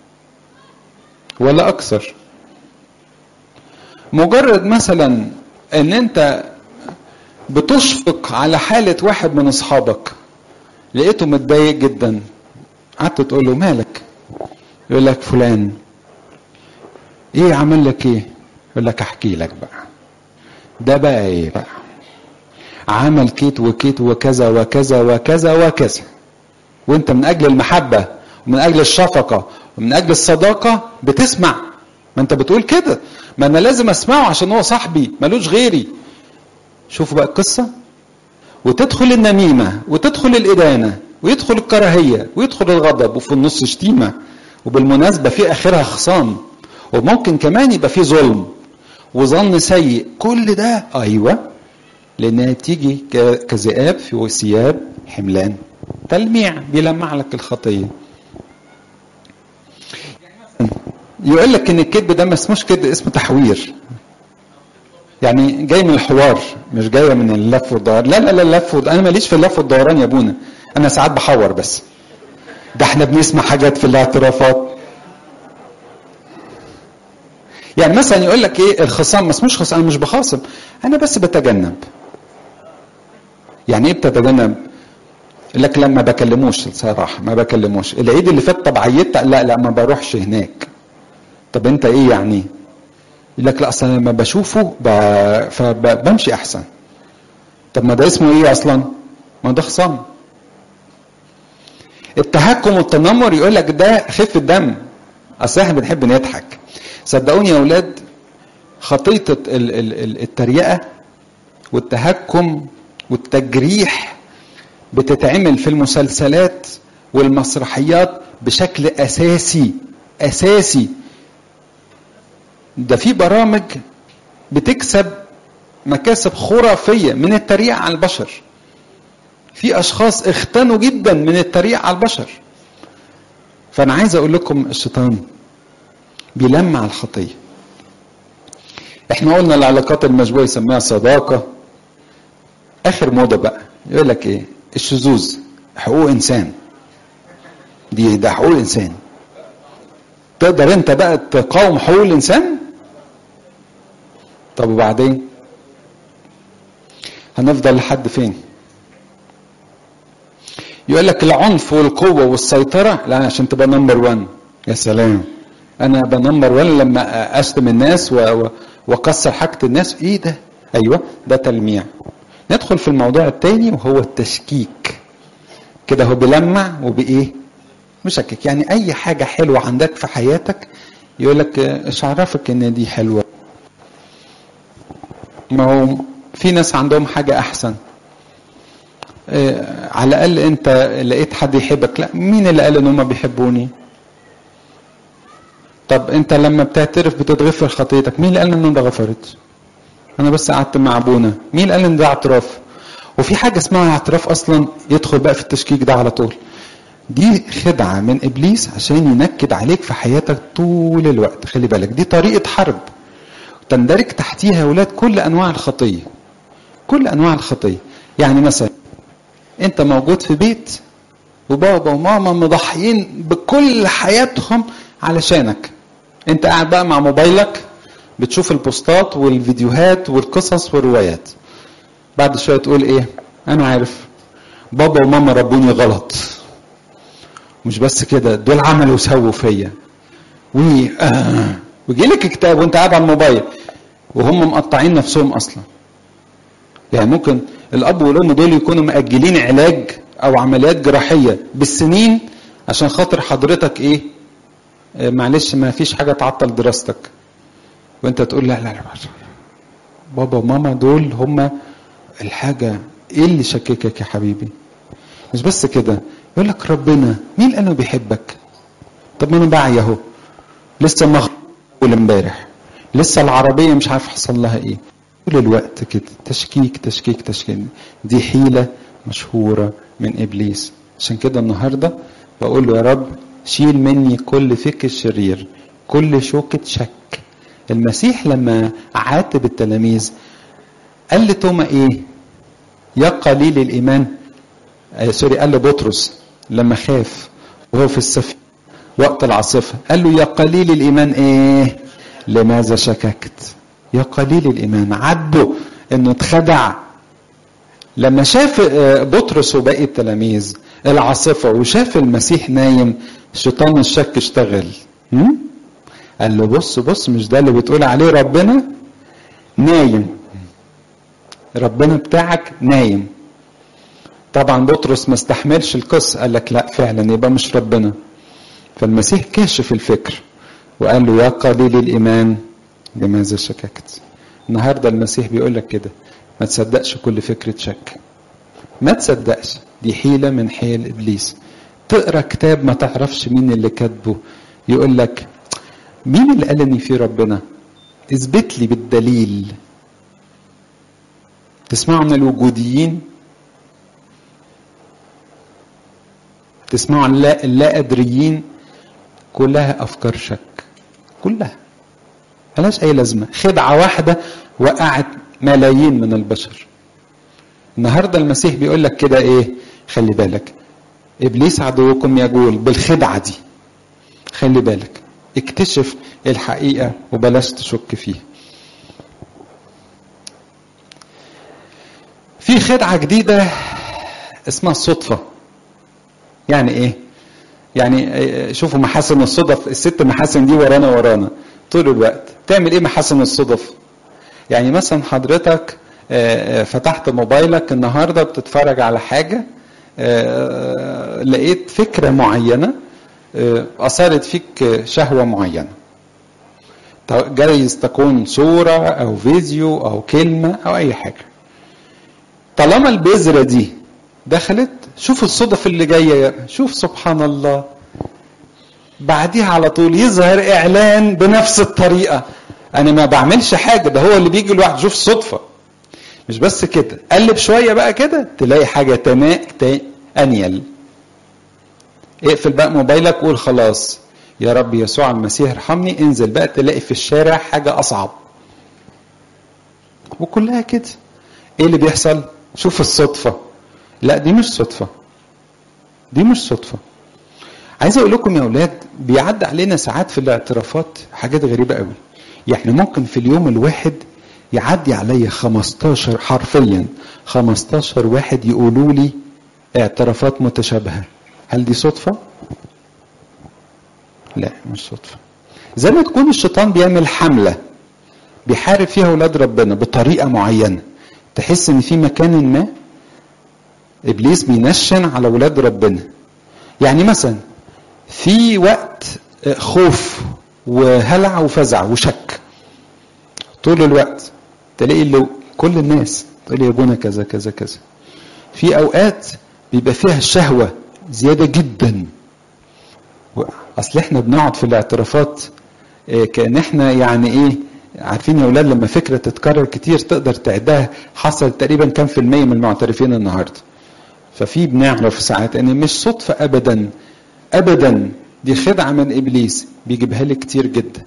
ولا أكثر مجرد مثلا ان انت بتشفق على حالة واحد من اصحابك لقيته متضايق جدا قعدت تقول له مالك يقول لك فلان ايه عمل لك ايه يقول لك احكي لك بقى ده بقى ايه بقى عمل كيت وكيت وكذا وكذا وكذا وكذا وانت من اجل المحبة ومن اجل الشفقة ومن اجل الصداقه بتسمع ما انت بتقول كده ما انا لازم اسمعه عشان هو صاحبي ملوش غيري شوفوا بقى القصه وتدخل النميمه وتدخل الادانه ويدخل الكراهيه ويدخل الغضب وفي النص شتيمه وبالمناسبه في اخرها خصام وممكن كمان يبقى في ظلم وظن سيء كل ده ايوه لانها بتيجي كذئاب في ثياب حملان تلميع بيلمع لك الخطيه يقول لك ان الكذب ده ما اسموش كذب اسمه تحوير يعني جاي من الحوار مش جايه من اللف والدوران لا لا لا اللف انا ماليش في اللف والدوران يا ابونا انا ساعات بحور بس ده احنا بنسمع حاجات في الاعترافات يعني مثلا يقول لك ايه الخصام ما اسموش خصام انا مش بخاصم انا بس بتجنب يعني ايه بتتجنب يقول لك لا ما بكلموش الصراحه ما بكلموش العيد اللي فات طب عيدت لا لا ما بروحش هناك طب انت ايه يعني يقول لك لا اصل لما بشوفه ب... فبمشي احسن طب ما ده اسمه ايه اصلا ما ده خصام التهكم والتنمر يقول لك ده خفه دم اصل احنا بنحب نضحك صدقوني يا اولاد خطيه التريقه والتهكم والتجريح بتتعمل في المسلسلات والمسرحيات بشكل اساسي اساسي ده في برامج بتكسب مكاسب خرافيه من التريقه على البشر في اشخاص اختنوا جدا من التريقه على البشر فانا عايز اقول لكم الشيطان بيلمع الخطيه احنا قلنا العلاقات المشبوهه يسميها صداقه اخر موضه بقى يقول لك ايه الشذوذ حقوق انسان دي ده حقوق الانسان تقدر انت بقى تقاوم حقوق الانسان طب وبعدين هنفضل لحد فين يقول لك العنف والقوه والسيطره لا عشان تبقى نمبر 1 يا سلام انا ابقى نمبر 1 لما اشتم الناس واكسر حاجه الناس ايه ده ايوه ده تلميع ندخل في الموضوع الثاني وهو التشكيك كده هو بيلمع وبايه مشكك يعني اي حاجه حلوه عندك في حياتك يقول لك ايش عرفك ان دي حلوه ما هو في ناس عندهم حاجه احسن إيه على الاقل انت لقيت حد يحبك لا مين اللي قال ان هم بيحبوني طب انت لما بتعترف بتتغفر خطيتك مين اللي قال ان ده غفرت انا بس قعدت مع ابونا مين قال ان ده اعتراف وفي حاجه اسمها اعتراف اصلا يدخل بقى في التشكيك ده على طول دي خدعه من ابليس عشان ينكد عليك في حياتك طول الوقت خلي بالك دي طريقه حرب تندرج تحتيها يا اولاد كل انواع الخطيه كل انواع الخطيه يعني مثلا انت موجود في بيت وبابا وماما مضحيين بكل حياتهم علشانك انت قاعد بقى مع موبايلك بتشوف البوستات والفيديوهات والقصص والروايات بعد شويه تقول ايه انا عارف بابا وماما ربوني غلط مش بس كده دول عملوا وسووا فيا و آه. ويجي لك كتاب وانت قاعد على الموبايل وهم مقطعين نفسهم اصلا يعني ممكن الاب والام دول يكونوا مأجلين علاج او عمليات جراحيه بالسنين عشان خاطر حضرتك ايه آه معلش ما فيش حاجه تعطل دراستك وانت تقول لا لا لا بابا وماما دول هم الحاجه ايه اللي شككك يا حبيبي مش بس كده يقول لك ربنا مين اللي بيحبك طب ما انا باعي اهو لسه مغلوب امبارح لسه العربيه مش عارف حصل لها ايه طول الوقت كده تشكيك تشكيك تشكيك دي حيله مشهوره من ابليس عشان كده النهارده بقول له يا رب شيل مني كل فكر شرير كل شوكة شك المسيح لما عاتب التلاميذ قال لتوما ايه يا قليل الايمان آه سوري قال لبطرس لما خاف وهو في السفينه وقت العاصفه قال له يا قليل الايمان ايه لماذا شككت يا قليل الايمان عاتبه انه اتخدع لما شاف بطرس وباقي التلاميذ العاصفه وشاف المسيح نايم شيطان الشك اشتغل قال له بص بص مش ده اللي بتقول عليه ربنا نايم ربنا بتاعك نايم طبعا بطرس ما استحملش القصة قال لك لا فعلا يبقى مش ربنا فالمسيح كاشف الفكر وقال له يا قليل الايمان لماذا شككت النهارده المسيح بيقول لك كده ما تصدقش كل فكره شك ما تصدقش دي حيله من حيل ابليس تقرا كتاب ما تعرفش مين اللي كاتبه يقول لك مين اللي قال ان في ربنا اثبت لي بالدليل تسمعوا عن الوجوديين تسمعوا عن اللا, اللا أدريين كلها أفكار شك كلها ملهاش أي لازمة خدعة واحدة وقعت ملايين من البشر النهاردة المسيح بيقول لك كده إيه خلي بالك إبليس عدوكم يقول بالخدعة دي خلي بالك اكتشف الحقيقة وبلاش تشك فيها في خدعة جديدة اسمها الصدفة يعني ايه يعني شوفوا محاسن الصدف الست محاسن دي ورانا ورانا طول الوقت تعمل ايه محاسن الصدف يعني مثلا حضرتك فتحت موبايلك النهارده بتتفرج على حاجه لقيت فكره معينه اثارت فيك شهوه معينه جايز تكون صوره او فيديو او كلمه او اي حاجه طالما البذره دي دخلت شوف الصدف اللي جايه شوف سبحان الله بعديها على طول يظهر اعلان بنفس الطريقه انا ما بعملش حاجه ده هو اللي بيجي لوحده شوف صدفه مش بس كده قلب شويه بقى كده تلاقي حاجه تماء انيل اقفل بقى موبايلك وقول خلاص يا رب يسوع المسيح ارحمني انزل بقى تلاقي في الشارع حاجه اصعب وكلها كده ايه اللي بيحصل شوف الصدفه لا دي مش صدفه دي مش صدفه عايز اقول لكم يا اولاد بيعدي علينا ساعات في الاعترافات حاجات غريبه قوي يعني ممكن في اليوم الواحد يعدي عليا 15 حرفيا 15 واحد يقولوا لي اعترافات متشابهه هل دي صدفه لا مش صدفه زي ما تكون الشيطان بيعمل حمله بيحارب فيها اولاد ربنا بطريقه معينه تحس ان في مكان ما ابليس بينشن على اولاد ربنا يعني مثلا في وقت خوف وهلع وفزع وشك طول الوقت تلاقي اللي كل الناس تقول يا ابونا كذا كذا كذا في اوقات بيبقى فيها الشهوه زياده جدا اصل احنا بنقعد في الاعترافات كان احنا يعني ايه عارفين يا اولاد لما فكره تتكرر كتير تقدر تعدها حصل تقريبا كام في المية من المعترفين النهارده ففي بنعرف ساعات ان مش صدفه ابدا ابدا دي خدعه من ابليس بيجيبها لي كتير جدا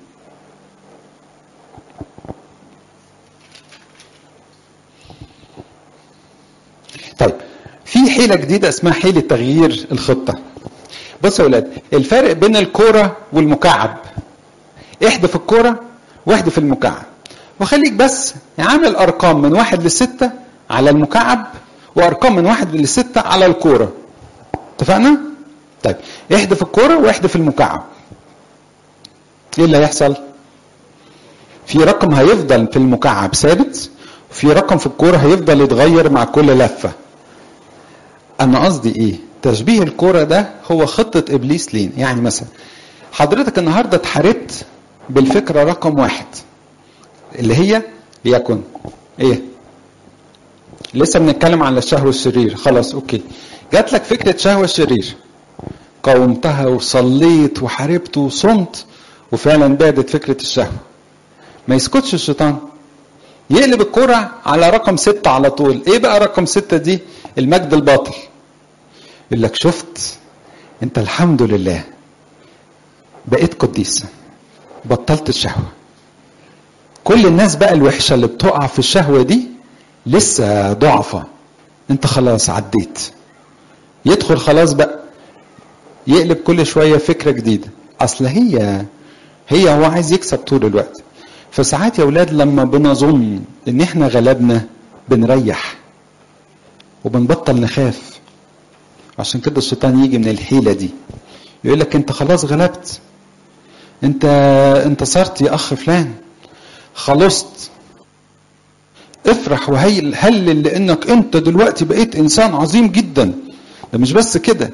طيب في حيله جديده اسمها حيله تغيير الخطه بصوا يا اولاد الفرق بين الكوره والمكعب احذف الكوره واحذف المكعب وخليك بس عامل ارقام من واحد لستة على المكعب وارقام من واحد لستة على الكوره اتفقنا طيب احذف الكوره واحذف المكعب ايه اللي هيحصل في رقم هيفضل في المكعب ثابت وفي رقم في الكوره هيفضل يتغير مع كل لفه انا قصدي ايه تشبيه الكوره ده هو خطه ابليس لينا يعني مثلا حضرتك النهارده اتحاربت بالفكره رقم واحد اللي هي ليكن ايه لسه بنتكلم على الشهوة الشرير خلاص اوكي جات لك فكرة شهوة الشرير قاومتها وصليت وحاربت وصمت وفعلا بعدت فكرة الشهوة ما يسكتش الشيطان يقلب الكرة على رقم ستة على طول ايه بقى رقم ستة دي المجد الباطل يقول لك شفت انت الحمد لله بقيت قديس بطلت الشهوة كل الناس بقى الوحشة اللي بتقع في الشهوة دي لسه ضعفة انت خلاص عديت يدخل خلاص بقى يقلب كل شوية فكرة جديدة اصل هي هي هو عايز يكسب طول الوقت فساعات يا اولاد لما بنظن ان احنا غلبنا بنريح وبنبطل نخاف عشان كده الشيطان يجي من الحيلة دي يقول لك انت خلاص غلبت انت انتصرت يا اخ فلان خلصت افرح وهلل لانك انت دلوقتي بقيت انسان عظيم جدا ده مش بس كده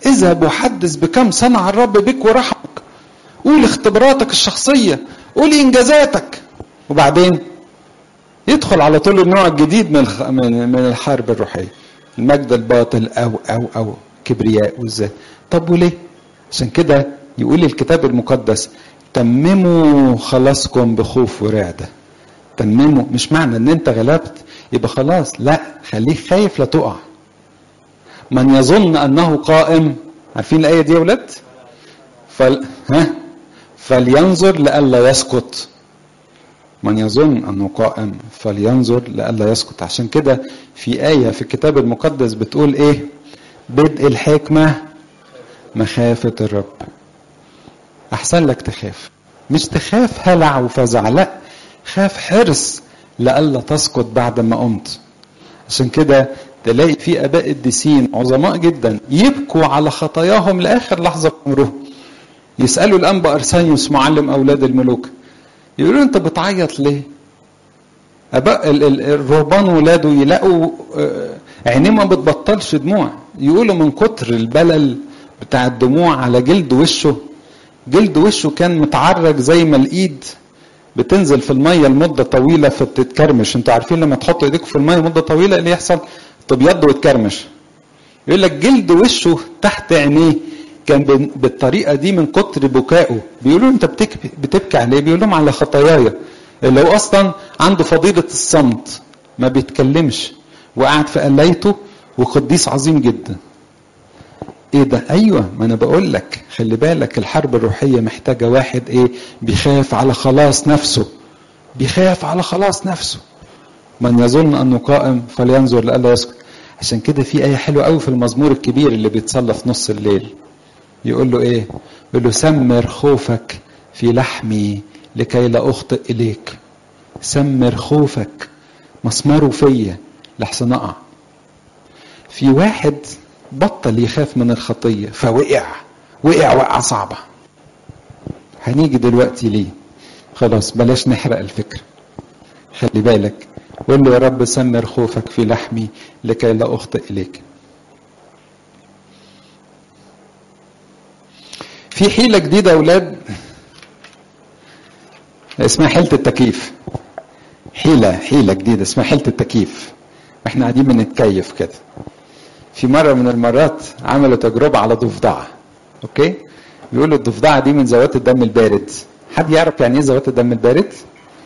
اذهب وحدث بكم صنع الرب بك ورحمك قول اختباراتك الشخصية قول انجازاتك وبعدين يدخل على طول النوع الجديد من الخ... من من الحرب الروحيه المجد الباطل او او او كبرياء والذات طب وليه عشان كده يقول الكتاب المقدس تمموا خلاصكم بخوف ورعده تمموا مش معنى ان انت غلبت يبقى خلاص لا خليك خايف لا تقع من يظن انه قائم عارفين الايه دي يا ولاد فل... ها فلينظر لئلا يسقط من يظن انه قائم فلينظر لئلا يسقط عشان كده في ايه في الكتاب المقدس بتقول ايه بدء الحكمه مخافه الرب احسن لك تخاف مش تخاف هلع وفزع لا خاف حرص لئلا تسقط بعد ما قمت عشان كده تلاقي في اباء الديسين عظماء جدا يبكوا على خطاياهم لاخر لحظه في عمرهم يسالوا الانبا ارسانيوس معلم اولاد الملوك يقولوا انت بتعيط ليه اباء الرهبان ولاده يلاقوا عينيه ما بتبطلش دموع يقولوا من كتر البلل بتاع الدموع على جلد وشه جلد وشه كان متعرج زي ما الايد بتنزل في الميه لمده طويله فبتتكرمش انتوا عارفين لما تحطوا ايديكم في الميه مده طويله اللي يحصل تبيض وتكرمش يقول لك جلد وشه تحت عينيه كان بالطريقه دي من كتر بكائه بيقولوا انت بتبكي بتبكي عليه بيقول لهم على خطاياي اللي هو اصلا عنده فضيله الصمت ما بيتكلمش وقاعد في قلايته وقديس عظيم جدا ايه ده ايوه ما انا بقول لك خلي بالك الحرب الروحيه محتاجه واحد ايه بيخاف على خلاص نفسه بيخاف على خلاص نفسه من يظن انه قائم فلينظر لئلا يسقط عشان كده في ايه حلوه قوي في المزمور الكبير اللي بيتصلى في نص الليل يقول له ايه يقول له سمر خوفك في لحمي لكي لا اخطئ اليك سمر خوفك مسمره فيا لحسن اقع في واحد بطل يخاف من الخطيه فوقع وقع وقعه صعبه هنيجي دلوقتي ليه خلاص بلاش نحرق الفكره خلي بالك قول له يا رب سمر خوفك في لحمي لكي لا اخطئ اليك في حيله جديده يا اولاد اسمها حيله التكييف حيله حيله جديده اسمها حيله التكييف احنا قاعدين بنتكيف كده في مره من المرات عملوا تجربه على ضفدعه اوكي بيقولوا الضفدعه دي من ذوات الدم البارد حد يعرف يعني ايه ذوات الدم البارد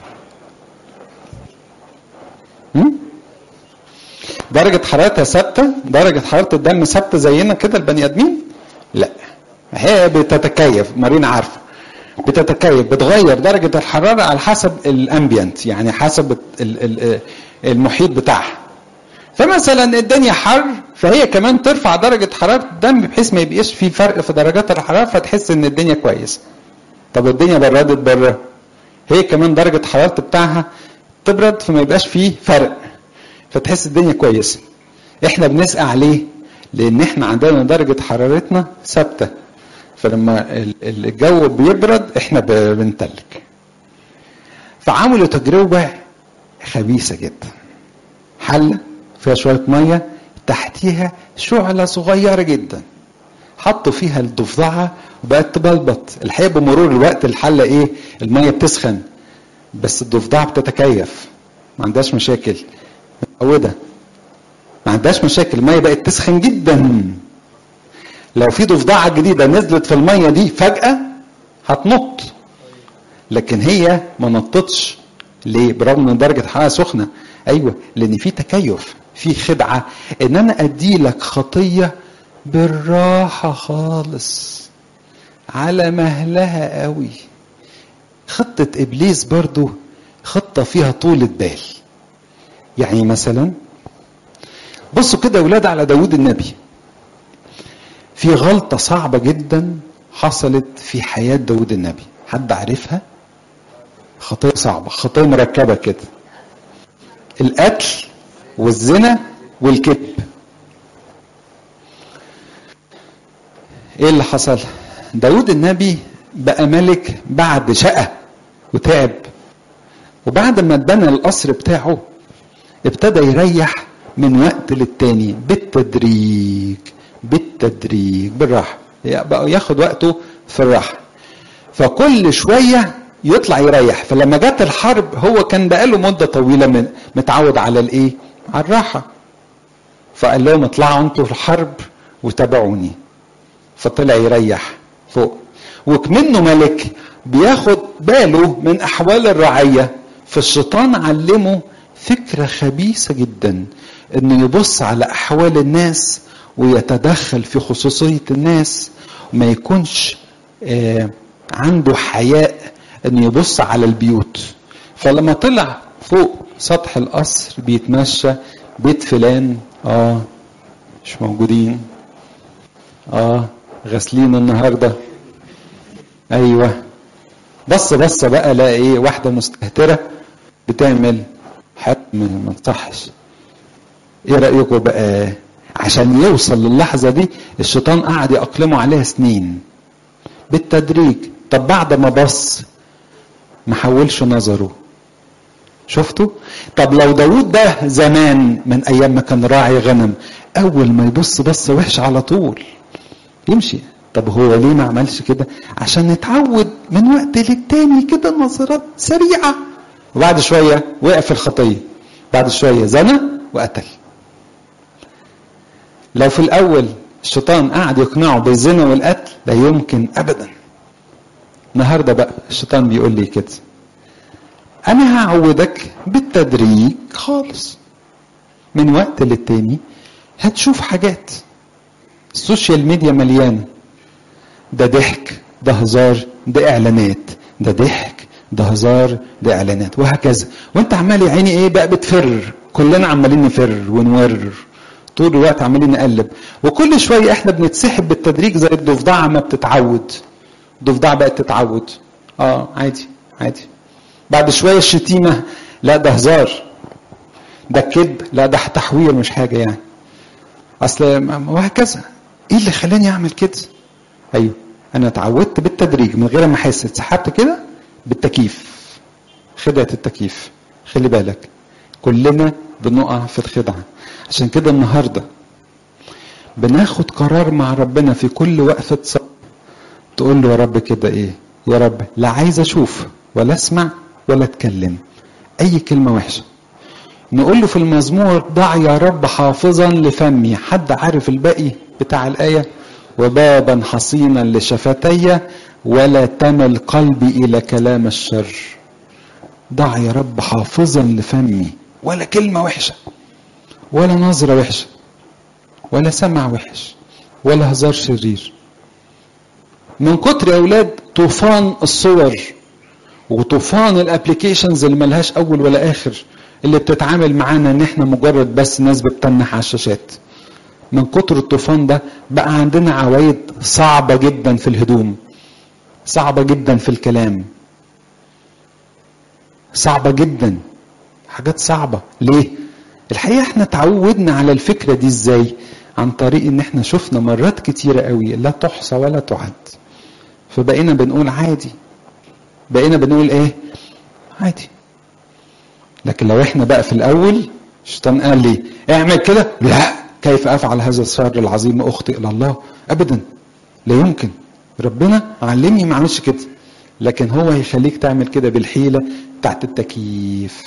درجة حرارتها ثابتة درجة حرارة الدم ثابتة زينا كده البني آدمين لا هي بتتكيف مارينا عارفة بتتكيف بتغير درجة الحرارة على حسب الامبيانت يعني حسب المحيط بتاعها فمثلا الدنيا حر فهي كمان ترفع درجة حرارة الدم بحيث ما يبقاش في فرق في درجات الحرارة فتحس ان الدنيا كويسة طب الدنيا بردت بره هي كمان درجة حرارة بتاعها تبرد فما يبقاش فيه فرق فتحس الدنيا كويسة احنا بنسقع ليه لان احنا عندنا درجة حرارتنا ثابتة فلما الجو بيبرد احنا بنتلج فعملوا تجربة خبيثة جدا حلة فيها شوية مية تحتيها شعلة صغيرة جدا حطوا فيها الضفدعة وبقت تبلبط الحقيقة بمرور الوقت الحلة ايه المية بتسخن بس الضفدعة بتتكيف ما عندهاش مشاكل متعودة ما عندهاش مشاكل المية بقت تسخن جدا لو في ضفدعة جديدة نزلت في المية دي فجأة هتنط لكن هي ما نطتش ليه برغم ان درجة الحرارة سخنة ايوه لان في تكيف في خدعة ان انا ادي لك خطية بالراحة خالص على مهلها قوي خطة ابليس برضو خطة فيها طولة بال يعني مثلا بصوا كده يا ولاد على داود النبي في غلطة صعبة جدا حصلت في حياة داود النبي حد عارفها خطية صعبة خطية مركبة كده القتل والزنا والكذب ايه اللي حصل داود النبي بقى ملك بعد شقة وتعب وبعد ما اتبنى القصر بتاعه ابتدى يريح من وقت للتاني بالتدريج بالتدريج بالراحه بقى ياخد وقته في الراحه فكل شويه يطلع يريح فلما جت الحرب هو كان بقاله مده طويله من متعود على الايه على الراحه فقال لهم اطلعوا انتوا في الحرب وتابعوني فطلع يريح فوق وكمنه ملك بياخد باله من احوال الرعيه فالشيطان علمه فكره خبيثه جدا انه يبص على احوال الناس ويتدخل في خصوصيه الناس وما يكونش آه عنده حياء انه يبص على البيوت فلما طلع فوق سطح القصر بيتمشى بيت فلان اه مش موجودين اه غاسلين النهارده ايوه بص بص بقى لا ايه واحده مستهتره بتعمل حاجه ما تصحش ايه رايكم بقى عشان يوصل للحظه دي الشيطان قعد يأقلمه عليها سنين بالتدريج طب بعد ما بص ما حولش نظره شفتوا طب لو داود ده زمان من ايام ما كان راعي غنم اول ما يبص بص وحش على طول يمشي طب هو ليه ما عملش كده عشان نتعود من وقت للتاني كده نظرات سريعة وبعد شوية وقع في الخطية بعد شوية زنى وقتل لو في الأول الشيطان قعد يقنعه بالزنا والقتل لا يمكن أبدا النهارده بقى الشيطان بيقول لي كده أنا هعودك بالتدريج خالص من وقت للتاني هتشوف حاجات السوشيال ميديا مليانه ده ضحك ده هزار ده اعلانات ده ضحك ده هزار ده اعلانات وهكذا وانت عمال يا عيني ايه بقى بتفر كلنا عمالين نفر ونور طول الوقت عمالين نقلب وكل شويه احنا بنتسحب بالتدريج زي الضفدعه ما بتتعود الضفدعه بقت تتعود اه عادي عادي بعد شويه الشتيمه لا ده هزار ده كذب لا ده تحوير مش حاجه يعني اصل وهكذا ايه اللي خلاني اعمل كده ايوه انا اتعودت بالتدريج من غير ما احس اتسحبت كده بالتكييف خدعه التكييف خلي بالك كلنا بنقع في الخدعه عشان كده النهارده بناخد قرار مع ربنا في كل وقفه صلاة تقول له يا رب كده ايه يا رب لا عايز اشوف ولا اسمع ولا اتكلم اي كلمه وحشه نقول له في المزمور ضع يا رب حافظا لفمي حد عارف الباقي بتاع الايه وبابا حصينا لشفتي ولا تمل قلبي الى كلام الشر ضع يا رب حافظا لفمي ولا كلمه وحشه ولا نظره وحشه ولا سمع وحش ولا هزار شرير من كتر يا اولاد طوفان الصور وطوفان الابلكيشنز اللي ملهاش اول ولا اخر اللي بتتعامل معانا ان احنا مجرد بس ناس بتتنح على الشاشات من كتر الطوفان ده بقى عندنا عوايد صعبة جدا في الهدوم صعبة جدا في الكلام صعبة جدا حاجات صعبة ليه؟ الحقيقة احنا تعودنا على الفكرة دي ازاي؟ عن طريق ان احنا شفنا مرات كتيرة قوي لا تحصى ولا تعد فبقينا بنقول عادي بقينا بنقول ايه؟ عادي لكن لو احنا بقى في الاول الشيطان قال لي اعمل كده لا كيف افعل هذا الشر العظيم اخطئ الى الله ابدا لا يمكن ربنا علمني ما اعملش كده لكن هو هيخليك تعمل كده بالحيله بتاعت التكييف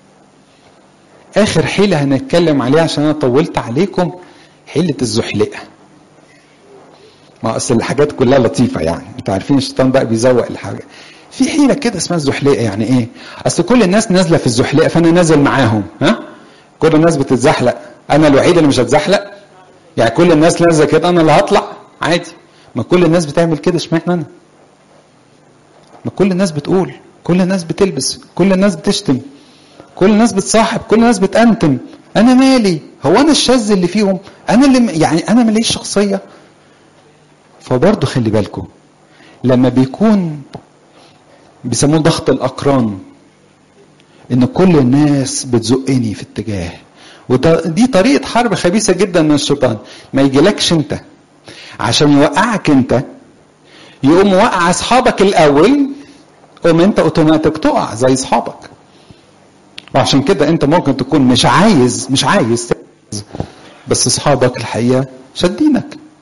اخر حيله هنتكلم عليها عشان انا طولت عليكم حيله الزحلقه ما اصل الحاجات كلها لطيفه يعني انتوا عارفين الشيطان بقى بيزوق الحاجه في حيله كده اسمها الزحلقه يعني ايه اصل كل الناس نازله في الزحلقه فانا نازل معاهم ها كل الناس بتتزحلق انا الوحيد اللي مش هتزحلق يعني كل الناس نازله كده انا اللي هطلع عادي ما كل الناس بتعمل كده اشمعنى انا ما كل الناس بتقول كل الناس بتلبس كل الناس بتشتم كل الناس بتصاحب كل الناس بتأنتم انا مالي هو انا الشاذ اللي فيهم انا اللي يعني انا ماليش شخصيه فبرضه خلي بالكم لما بيكون بيسموه ضغط الاقران ان كل الناس بتزقني في اتجاه ودي طريقه حرب خبيثه جدا من الشيطان ما يجيلكش انت عشان يوقعك انت يقوم وقع اصحابك الاول قوم انت اوتوماتيك تقع زي اصحابك وعشان كده انت ممكن تكون مش عايز مش عايز بس اصحابك الحقيقه شادينك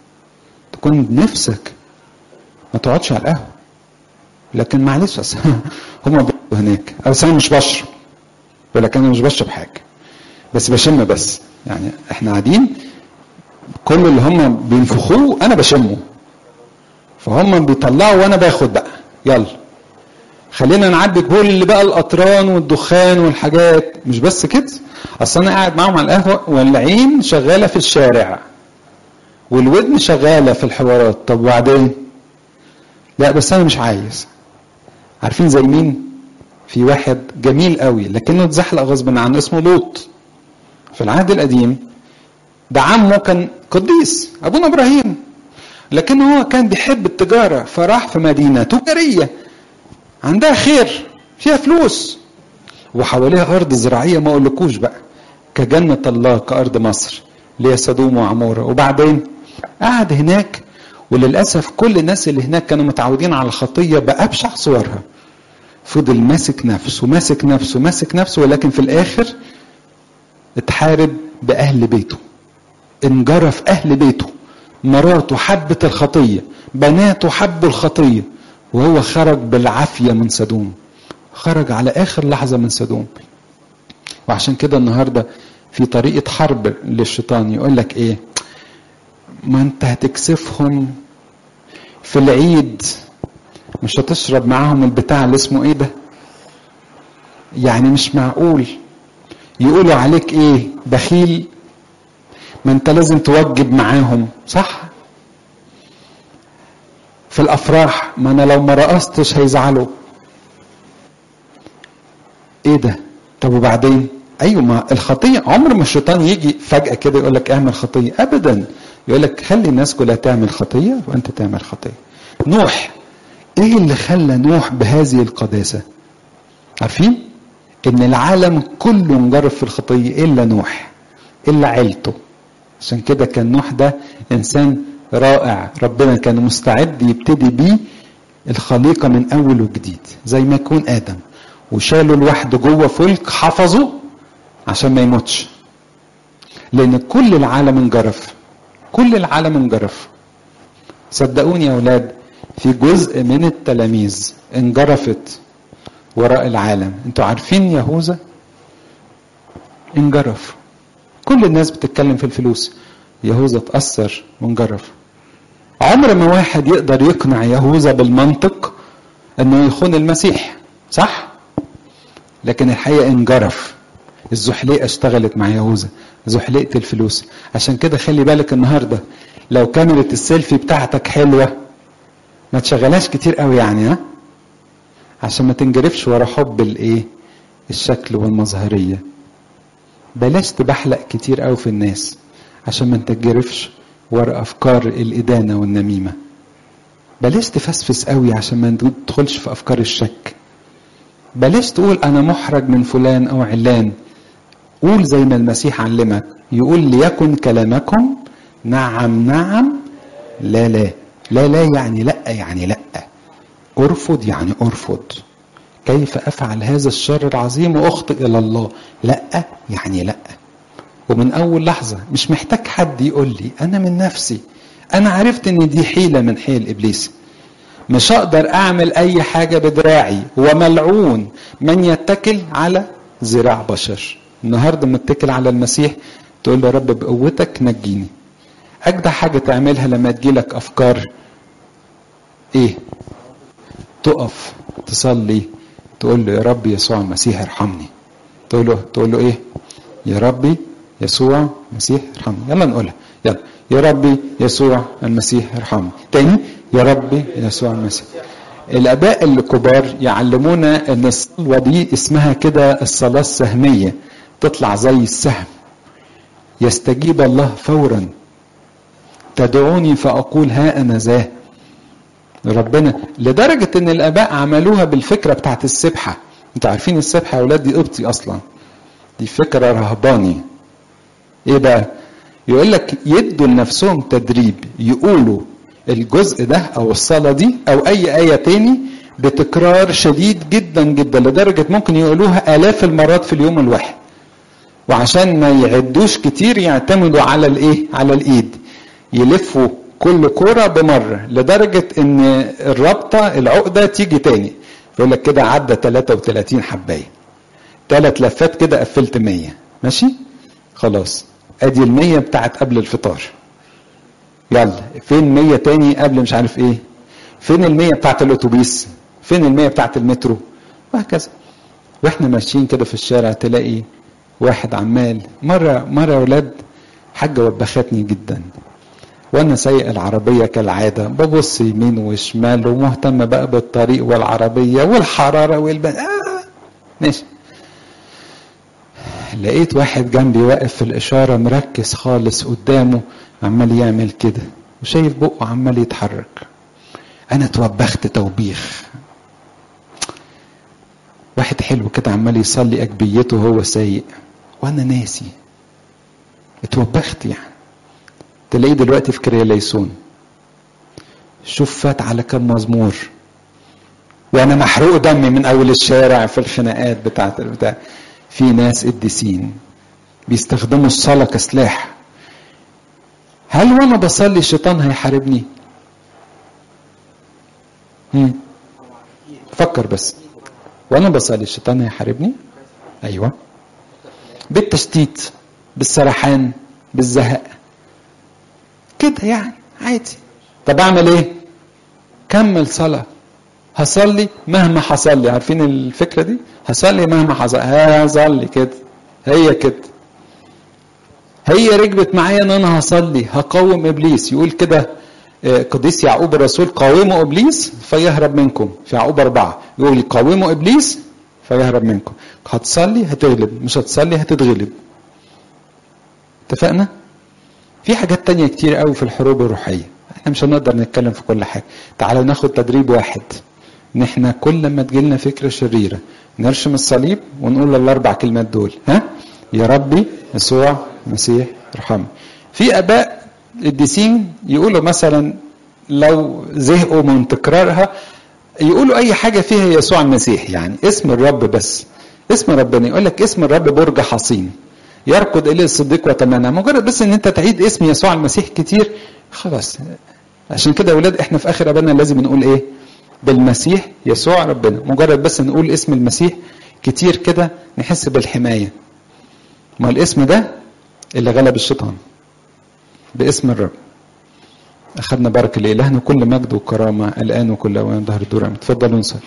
تكون نفسك ما تقعدش على القهوه لكن معلش أصل هم بيقعدوا هناك بس انا مش بشرب يقول لك انا مش بشرب حاجه بس بشم بس يعني احنا قاعدين كل اللي هم بينفخوه انا بشمه فهم بيطلعوا وانا باخد بقى يلا خلينا نعدي كل اللي بقى القطران والدخان والحاجات مش بس كده اصل انا قاعد معاهم على القهوه والعين شغاله في الشارع والودن شغاله في الحوارات طب وبعدين لا بس انا مش عايز عارفين زي مين في واحد جميل قوي لكنه اتزحلق غصب عنه اسمه لوط في العهد القديم ده عمه كان قديس ابونا ابراهيم لكن هو كان بيحب التجاره فراح في مدينه تجاريه عندها خير فيها فلوس وحواليها ارض زراعيه ما اقولكوش بقى كجنه الله كارض مصر اللي هي سدوم وعموره وبعدين قعد هناك وللاسف كل الناس اللي هناك كانوا متعودين على الخطيه بابشع صورها فضل ماسك نفسه ماسك نفسه ماسك نفسه ولكن في الاخر اتحارب باهل بيته انجرف اهل بيته مراته حبت الخطيه بناته حبوا الخطيه وهو خرج بالعافيه من سدوم خرج على اخر لحظه من سدوم وعشان كده النهارده في طريقه حرب للشيطان يقول لك ايه ما انت هتكسفهم في العيد مش هتشرب معاهم البتاع اللي اسمه ايه ده يعني مش معقول يقولوا عليك ايه بخيل ما انت لازم توجب معاهم صح في الافراح ما انا لو ما رقصتش هيزعلوا ايه ده طب وبعدين ايوه ما الخطيه عمر ما الشيطان يجي فجاه كده يقول لك اعمل خطيه ابدا يقول لك خلي الناس كلها تعمل خطيه وانت تعمل خطيه نوح ايه اللي خلى نوح بهذه القداسه عارفين ان العالم كله انجرف في الخطيه الا نوح الا عيلته عشان كده كان نوح ده انسان رائع ربنا كان مستعد يبتدي بيه الخليقه من اول وجديد زي ما يكون ادم وشاله لوحده جوه فلك حفظه عشان ما يموتش لان كل العالم انجرف كل العالم انجرف صدقوني يا اولاد في جزء من التلاميذ انجرفت وراء العالم انتوا عارفين يهوذا انجرف كل الناس بتتكلم في الفلوس يهوذا اتأثر وانجرف عمر ما واحد يقدر يقنع يهوذا بالمنطق انه يخون المسيح صح لكن الحقيقه انجرف الزحليقه اشتغلت مع يهوذا زحليقه الفلوس عشان كده خلي بالك النهارده لو كاميرا السيلفي بتاعتك حلوه ما تشغلهاش كتير قوي يعني ها عشان ما تنجرفش ورا حب الايه الشكل والمظهريه بلاش تبحلق كتير قوي في الناس عشان ما تنجرفش ورا افكار الادانه والنميمه بلاش تفسفس قوي عشان ما تدخلش في افكار الشك بلاش تقول انا محرج من فلان او علان قول زي ما المسيح علمك يقول ليكن كلامكم نعم نعم لا لا لا لا يعني لا يعني لا ارفض يعني ارفض كيف افعل هذا الشر العظيم واخطئ الى الله لا يعني لا ومن اول لحظه مش محتاج حد يقول لي انا من نفسي انا عرفت ان دي حيله من حيل ابليس مش هقدر اعمل اي حاجه بدراعي وملعون من يتكل على ذراع بشر النهارده متكل على المسيح تقول له يا رب بقوتك نجيني اجدع حاجه تعملها لما تجيلك افكار ايه تقف تصلي تقول له يا رب يسوع المسيح ارحمني تقول له تقول له ايه يا ربي يسوع المسيح ارحمني يلا نقولها يلا يا ربي يسوع المسيح ارحمني تاني يا ربي يسوع المسيح الاباء الكبار يعلمونا ان الصلوه دي اسمها كده الصلاه السهميه تطلع زي السهم يستجيب الله فورا تدعوني فاقول ها انا ذا ربنا لدرجه ان الاباء عملوها بالفكره بتاعت السبحه انتوا عارفين السبحه يا اولاد دي قبطي اصلا دي فكره رهباني ايه بقى يقول لك يدوا لنفسهم تدريب يقولوا الجزء ده او الصلاه دي او اي ايه تاني بتكرار شديد جدا جدا لدرجه ممكن يقولوها الاف المرات في اليوم الواحد وعشان ما يعدوش كتير يعتمدوا على الايه على الايد يلفوا كل كوره بمره لدرجه ان الرابطه العقده تيجي تاني يقول لك كده عدى 33 حبايه ثلاث لفات كده قفلت 100 ماشي خلاص ادي ال 100 بتاعت قبل الفطار يلا فين 100 تاني قبل مش عارف ايه فين ال 100 بتاعت الاتوبيس فين ال 100 بتاعت المترو وهكذا واحنا ماشيين كده في الشارع تلاقي واحد عمال مره مره يا ولاد حاجه وبختني جدا وانا سايق العربيه كالعاده ببص يمين وشمال ومهتم بقى بالطريق والعربيه والحراره والب آه ماشي لقيت واحد جنبي واقف في الاشاره مركز خالص قدامه عمال يعمل كده وشايف بقه عمال يتحرك انا توبخت توبيخ واحد حلو كده عمال يصلي اجبيته وهو سايق وانا ناسي اتوبخت يعني تلاقيه دلوقتي في كرياليسون شوف فات على كم مزمور وانا محروق دمي من اول الشارع في الخناقات بتاعت البتاع في ناس قديسين بيستخدموا الصلاه كسلاح هل وانا بصلي الشيطان هيحاربني مم. فكر بس وانا بصلي الشيطان هيحاربني ايوه بالتشتيت بالسرحان بالزهق كده يعني عادي طب اعمل ايه كمل صلاه هصلي مهما حصل لي عارفين الفكره دي هصلي مهما حصل هصلي كده هي كده هي ركبت معايا ان انا هصلي هقاوم ابليس يقول كده قديس يعقوب الرسول قاوموا ابليس فيهرب منكم في يعقوب اربعه يقول قاوموا ابليس فيهرب منكم هتصلي هتغلب مش هتصلي هتتغلب اتفقنا في حاجات تانية كتير قوي في الحروب الروحيه احنا مش هنقدر نتكلم في كل حاجه تعالوا ناخد تدريب واحد ان احنا كل ما تجيلنا فكره شريره نرشم الصليب ونقول الاربع كلمات دول ها يا ربي يسوع مسيح ارحمني في اباء القديسين يقولوا مثلا لو زهقوا من تكرارها يقولوا اي حاجه فيها يسوع المسيح يعني اسم الرب بس اسم ربنا يقول لك اسم الرب برج حصين يركض اليه الصديق وتمنى مجرد بس ان انت تعيد اسم يسوع المسيح كتير خلاص عشان كده يا اولاد احنا في اخر ابانا لازم نقول ايه بالمسيح يسوع ربنا مجرد بس نقول اسم المسيح كتير كده نحس بالحمايه ما الاسم ده اللي غلب الشيطان باسم الرب أخذنا بركة لإلهنا كل مجد وكرامة الآن وكل أوان ظهر الدور تفضلوا نصلي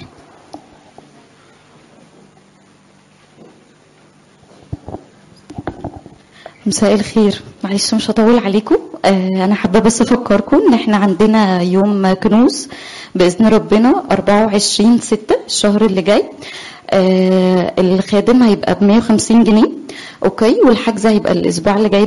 مساء الخير معلش مش هطول عليكم آه انا حابه بس افكركم ان احنا عندنا يوم كنوز باذن ربنا 24 6 الشهر اللي جاي آه الخادم هيبقى ب 150 جنيه اوكي والحجز هيبقى الاسبوع اللي جاي